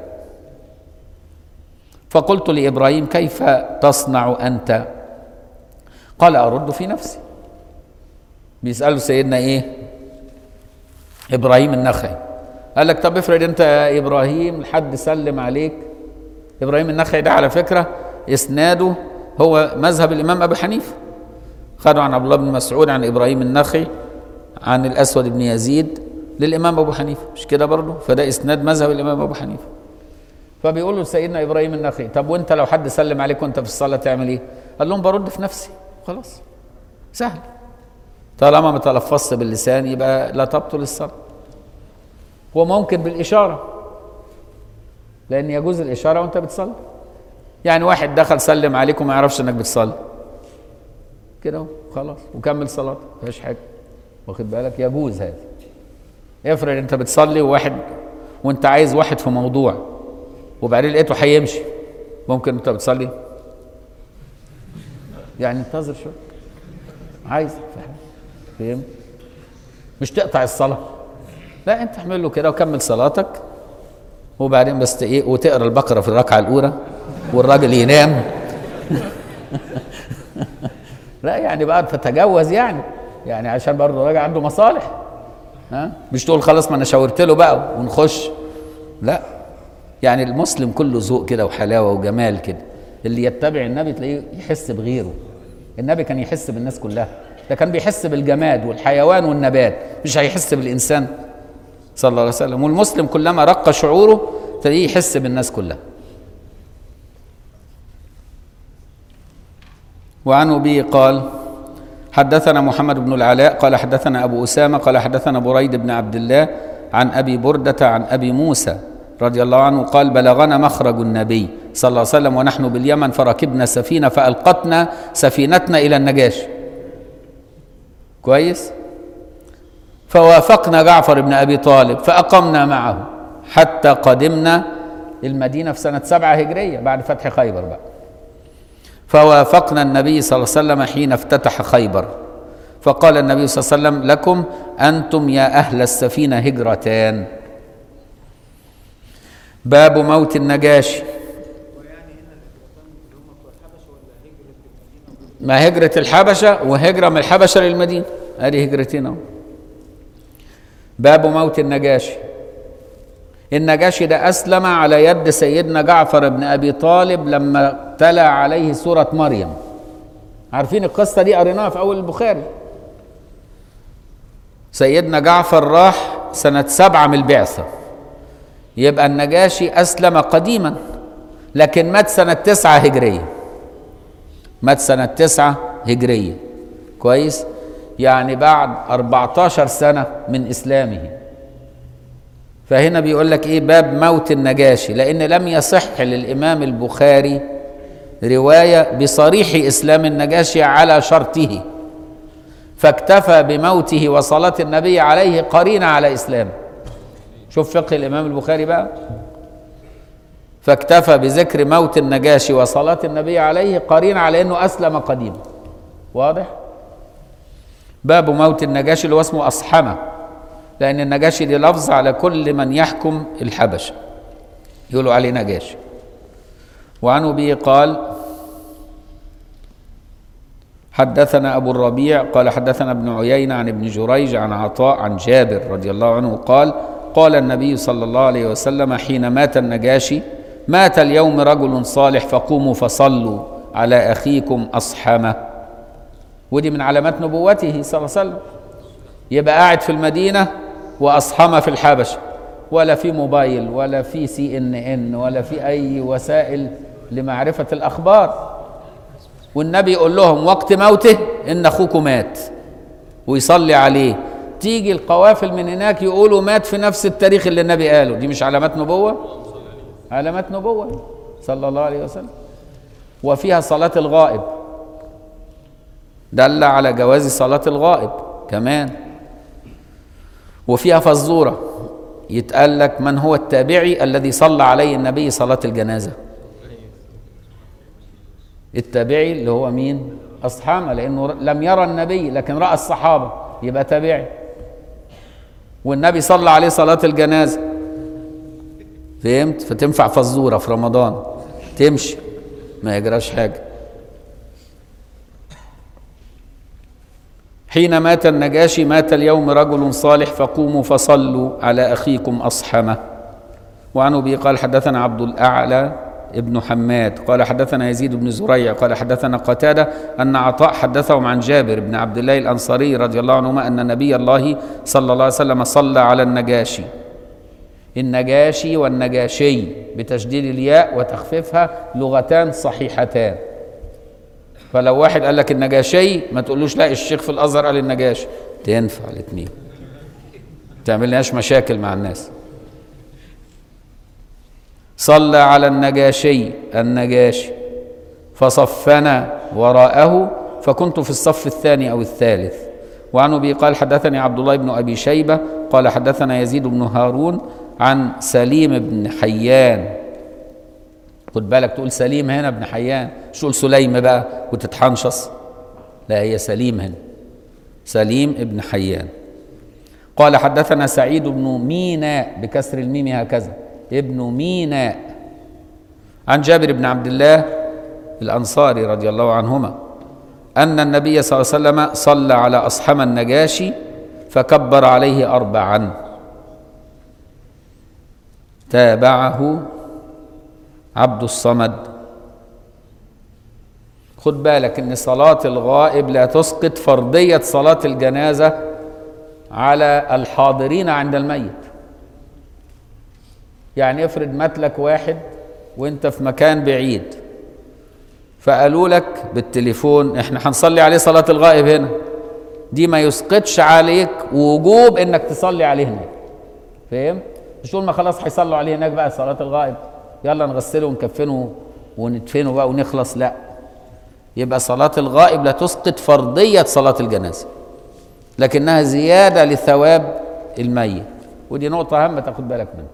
فقلت لإبراهيم كيف تصنع أنت قال أرد في نفسي بيسأله سيدنا إيه إبراهيم النخعي قال لك طب افرض أنت يا إبراهيم حد سلم عليك إبراهيم النخعي ده على فكرة اسناده هو مذهب الامام ابي حنيفه خدوا عن عبد الله بن مسعود عن ابراهيم النخعي عن الاسود بن يزيد للامام ابو حنيفه مش كده برضه فده اسناد مذهب الامام ابو حنيفه فبيقول له سيدنا ابراهيم النخعي طب وانت لو حد سلم عليك وانت في الصلاه تعمل ايه؟ قال لهم برد في نفسي خلاص سهل طالما ما تلفظت باللسان يبقى لا تبطل الصلاه وممكن بالاشاره لان يجوز الاشاره وانت بتصلي يعني واحد دخل سلم عليك وما يعرفش انك بتصلي كده اهو خلاص وكمل صلاتك مفيش حاجه واخد بالك يجوز هذا افرض انت بتصلي وواحد وانت عايز واحد في موضوع وبعدين لقيته هيمشي ممكن انت بتصلي يعني انتظر شويه عايز فهم مش تقطع الصلاه لا انت اعمل له كده وكمل صلاتك وبعدين بس ايه وتقرا البقره في الركعه الاولى والراجل ينام لا يعني بقى تتجوز يعني يعني عشان برضه الراجل عنده مصالح ها مش تقول خلاص ما انا شاورت له بقى ونخش لا يعني المسلم كله ذوق كده وحلاوه وجمال كده اللي يتبع النبي تلاقيه يحس بغيره النبي كان يحس بالناس كلها ده كان بيحس بالجماد والحيوان والنبات مش هيحس بالانسان صلى الله عليه وسلم والمسلم كلما رق شعوره تلاقيه يحس بالناس كلها وعن ابي قال حدثنا محمد بن العلاء قال حدثنا ابو اسامه قال حدثنا بريد بن عبد الله عن ابي برده عن ابي موسى رضي الله عنه قال بلغنا مخرج النبي صلى الله عليه وسلم ونحن باليمن فركبنا سفينه فالقتنا سفينتنا الى النجاشي كويس فوافقنا جعفر بن ابي طالب فاقمنا معه حتى قدمنا المدينه في سنه سبعه هجريه بعد فتح خيبر بقى فوافقنا النبي صلى الله عليه وسلم حين افتتح خيبر فقال النبي صلى الله عليه وسلم لكم انتم يا اهل السفينه هجرتان باب موت النجاشي ما هجرة الحبشة وهجرة من الحبشة للمدينة ادي هجرتين اهو باب موت النجاشي النجاشي ده أسلم على يد سيدنا جعفر بن أبي طالب لما تلا عليه سورة مريم عارفين القصة دي قريناها في أول البخاري سيدنا جعفر راح سنة سبعة من البعثة يبقى النجاشي أسلم قديما لكن مات سنة تسعة هجرية مات سنة تسعة هجرية كويس يعني بعد 14 سنة من إسلامه فهنا بيقول لك ايه باب موت النجاشي لان لم يصح للامام البخاري روايه بصريح اسلام النجاشي على شرطه فاكتفى بموته وصلاه النبي عليه قرينه على اسلامه شوف فقه الامام البخاري بقى فاكتفى بذكر موت النجاشي وصلاه النبي عليه قرينه على انه اسلم قديما واضح باب موت النجاشي اللي هو اسمه اصحمه لأن النجاشي دي لفظ على كل من يحكم الحبشة يقولوا عليه نجاشي وعن أبي قال حدثنا أبو الربيع قال حدثنا ابن عيينة عن ابن جريج عن عطاء عن جابر رضي الله عنه قال قال النبي صلى الله عليه وسلم حين مات النجاشي مات اليوم رجل صالح فقوموا فصلوا على أخيكم أصحمه ودي من علامات نبوته صلى الله عليه وسلم يبقى قاعد في المدينة وأصحمة في الحبشة ولا في موبايل ولا في سي ان ان ولا في أي وسائل لمعرفة الأخبار والنبي يقول لهم وقت موته إن أخوكم مات ويصلي عليه تيجي القوافل من هناك يقولوا مات في نفس التاريخ اللي النبي قاله دي مش علامات نبوة علامات نبوة صلى الله عليه وسلم وفيها صلاة الغائب دل على جواز صلاة الغائب كمان وفيها فزورة يتقال لك من هو التابعي الذي صلى عليه النبي صلاة الجنازة التابعي اللي هو مين أصحابه لأنه لم يرى النبي لكن رأى الصحابة يبقى تابعي والنبي صلى عليه صلاة الجنازة فهمت فتنفع فزورة في رمضان تمشي ما يجراش حاجة حين مات النجاشي مات اليوم رجل صالح فقوموا فصلوا على أخيكم أصحمه وعن أبي قال حدثنا عبد الأعلى ابن حماد قال حدثنا يزيد بن زريع قال حدثنا قتادة أن عطاء حدثهم عن جابر بن عبد الله الأنصاري رضي الله عنهما أن نبي الله صلى الله عليه وسلم صلى على النجاشي النجاشي والنجاشي بتشديد الياء وتخفيفها لغتان صحيحتان فلو واحد قال لك النجاشي ما تقولوش لا الشيخ في الازهر قال النجاشي تنفع الاثنين تعملناش مشاكل مع الناس صلى على النجاشي النجاشي فصفنا وراءه فكنت في الصف الثاني او الثالث وعن ابي قال حدثني عبد الله بن ابي شيبه قال حدثنا يزيد بن هارون عن سليم بن حيان خد بالك تقول سليم هنا ابن حيان مش تقول سليم بقى وتتحنشص لا هي سليم هنا سليم ابن حيان قال حدثنا سعيد بن مينا بكسر الميم هكذا ابن ميناء عن جابر بن عبد الله الأنصاري رضي الله عنهما أن النبي صلى الله عليه وسلم صلى على أصحم النجاشي فكبر عليه أربعا تابعه عبد الصمد خد بالك ان صلاة الغائب لا تسقط فرضية صلاة الجنازة على الحاضرين عند الميت يعني افرض ماتلك واحد وانت في مكان بعيد فقالوا لك بالتليفون احنا هنصلي عليه صلاة الغائب هنا دي ما يسقطش عليك وجوب انك تصلي عليه هناك فاهم مش تقول ما خلاص هيصلوا عليه هناك بقى صلاة الغائب يلا نغسله ونكفنه وندفنه بقى ونخلص لا يبقى صلاة الغائب لا تسقط فرضية صلاة الجنازة لكنها زيادة لثواب الميت ودي نقطة هامة تاخد بالك منها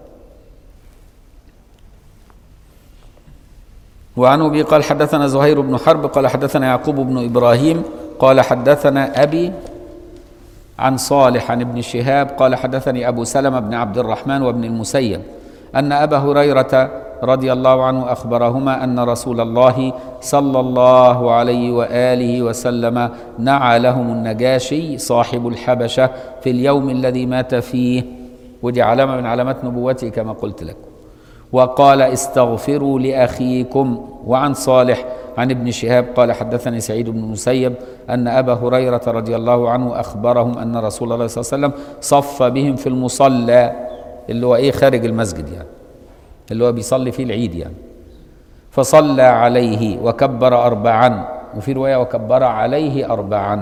وعن ابي قال حدثنا زهير بن حرب قال حدثنا يعقوب بن ابراهيم قال حدثنا ابي عن صالح عن ابن شهاب قال حدثني ابو سلمه بن عبد الرحمن وابن المسيب ان ابا هريره رضي الله عنه اخبرهما ان رسول الله صلى الله عليه واله وسلم نعى لهم النجاشي صاحب الحبشه في اليوم الذي مات فيه ودي علامه من علامات نبوته كما قلت لكم وقال استغفروا لاخيكم وعن صالح عن ابن شهاب قال حدثني سعيد بن المسيب ان ابا هريره رضي الله عنه اخبرهم ان رسول الله صلى الله عليه وسلم صف بهم في المصلى اللي هو ايه خارج المسجد يعني اللي هو بيصلي فيه العيد يعني فصلى عليه وكبر اربعا وفي روايه وكبر عليه اربعا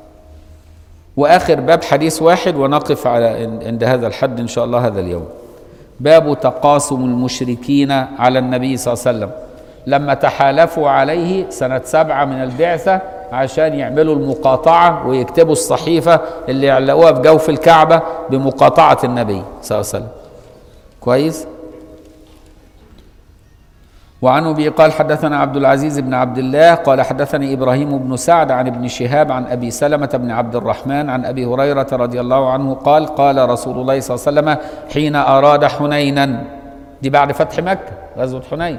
واخر باب حديث واحد ونقف على عند هذا الحد ان شاء الله هذا اليوم باب تقاسم المشركين على النبي صلى الله عليه وسلم لما تحالفوا عليه سنة سبعة من البعثة عشان يعملوا المقاطعة ويكتبوا الصحيفة اللي يعلقوها في جوف الكعبة بمقاطعة النبي صلى الله عليه وسلم كويس وعن ابي قال حدثنا عبد العزيز بن عبد الله قال حدثني ابراهيم بن سعد عن ابن شهاب عن ابي سلمه بن عبد الرحمن عن ابي هريره رضي الله عنه قال قال رسول الله صلى الله عليه وسلم حين اراد حنينا دي بعد فتح مكه غزوه حنين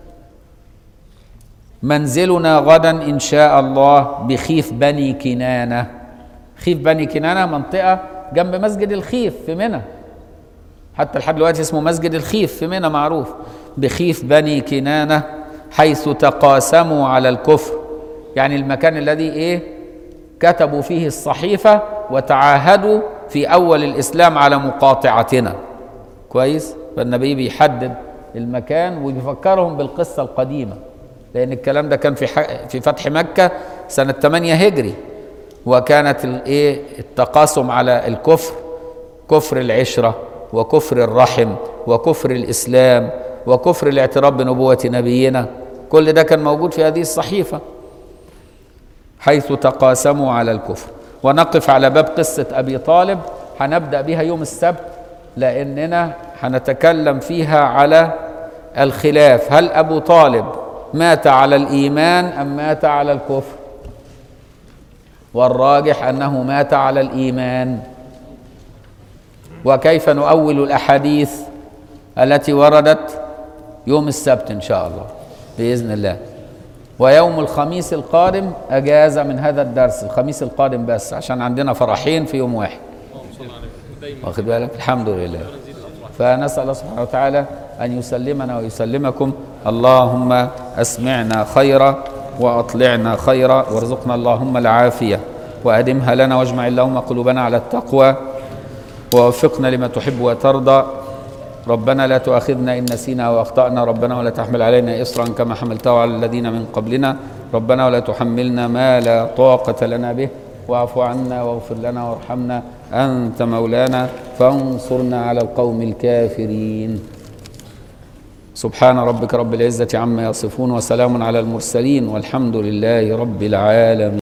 منزلنا غدا ان شاء الله بخيف بني كنانه خيف بني كنانه منطقه جنب مسجد الخيف في منى حتى لحد دلوقتي اسمه مسجد الخيف في منى معروف بخيف بني كنانة حيث تقاسموا على الكفر يعني المكان الذي ايه كتبوا فيه الصحيفة وتعاهدوا في أول الإسلام على مقاطعتنا كويس فالنبي بيحدد المكان وبيفكرهم بالقصة القديمة لأن الكلام ده كان في في فتح مكة سنة 8 هجري وكانت الايه التقاسم على الكفر كفر العشرة وكفر الرحم وكفر الإسلام وكفر الاعتراف بنبوة نبينا كل ده كان موجود في هذه الصحيفة حيث تقاسموا على الكفر ونقف على باب قصة أبي طالب هنبدأ بها يوم السبت لأننا هنتكلم فيها على الخلاف هل أبو طالب مات على الإيمان أم مات على الكفر والراجح أنه مات على الإيمان وكيف نؤول الأحاديث التي وردت يوم السبت إن شاء الله بإذن الله ويوم الخميس القادم أجازة من هذا الدرس الخميس القادم بس عشان عندنا فرحين في يوم واحد واخد بالك الحمد لله فنسأل الله سبحانه وتعالى أن يسلمنا ويسلمكم اللهم أسمعنا خيرا وأطلعنا خيرا وارزقنا اللهم العافية وأدمها لنا واجمع اللهم قلوبنا على التقوى ووفقنا لما تحب وترضى ربنا لا تؤاخذنا إن نسينا أو أخطأنا ربنا ولا تحمل علينا إصرا كما حملته على الذين من قبلنا ربنا ولا تحملنا ما لا طاقة لنا به واعف عنا واغفر لنا وارحمنا أنت مولانا فانصرنا على القوم الكافرين سبحان ربك رب العزة عما يصفون وسلام على المرسلين والحمد لله رب العالمين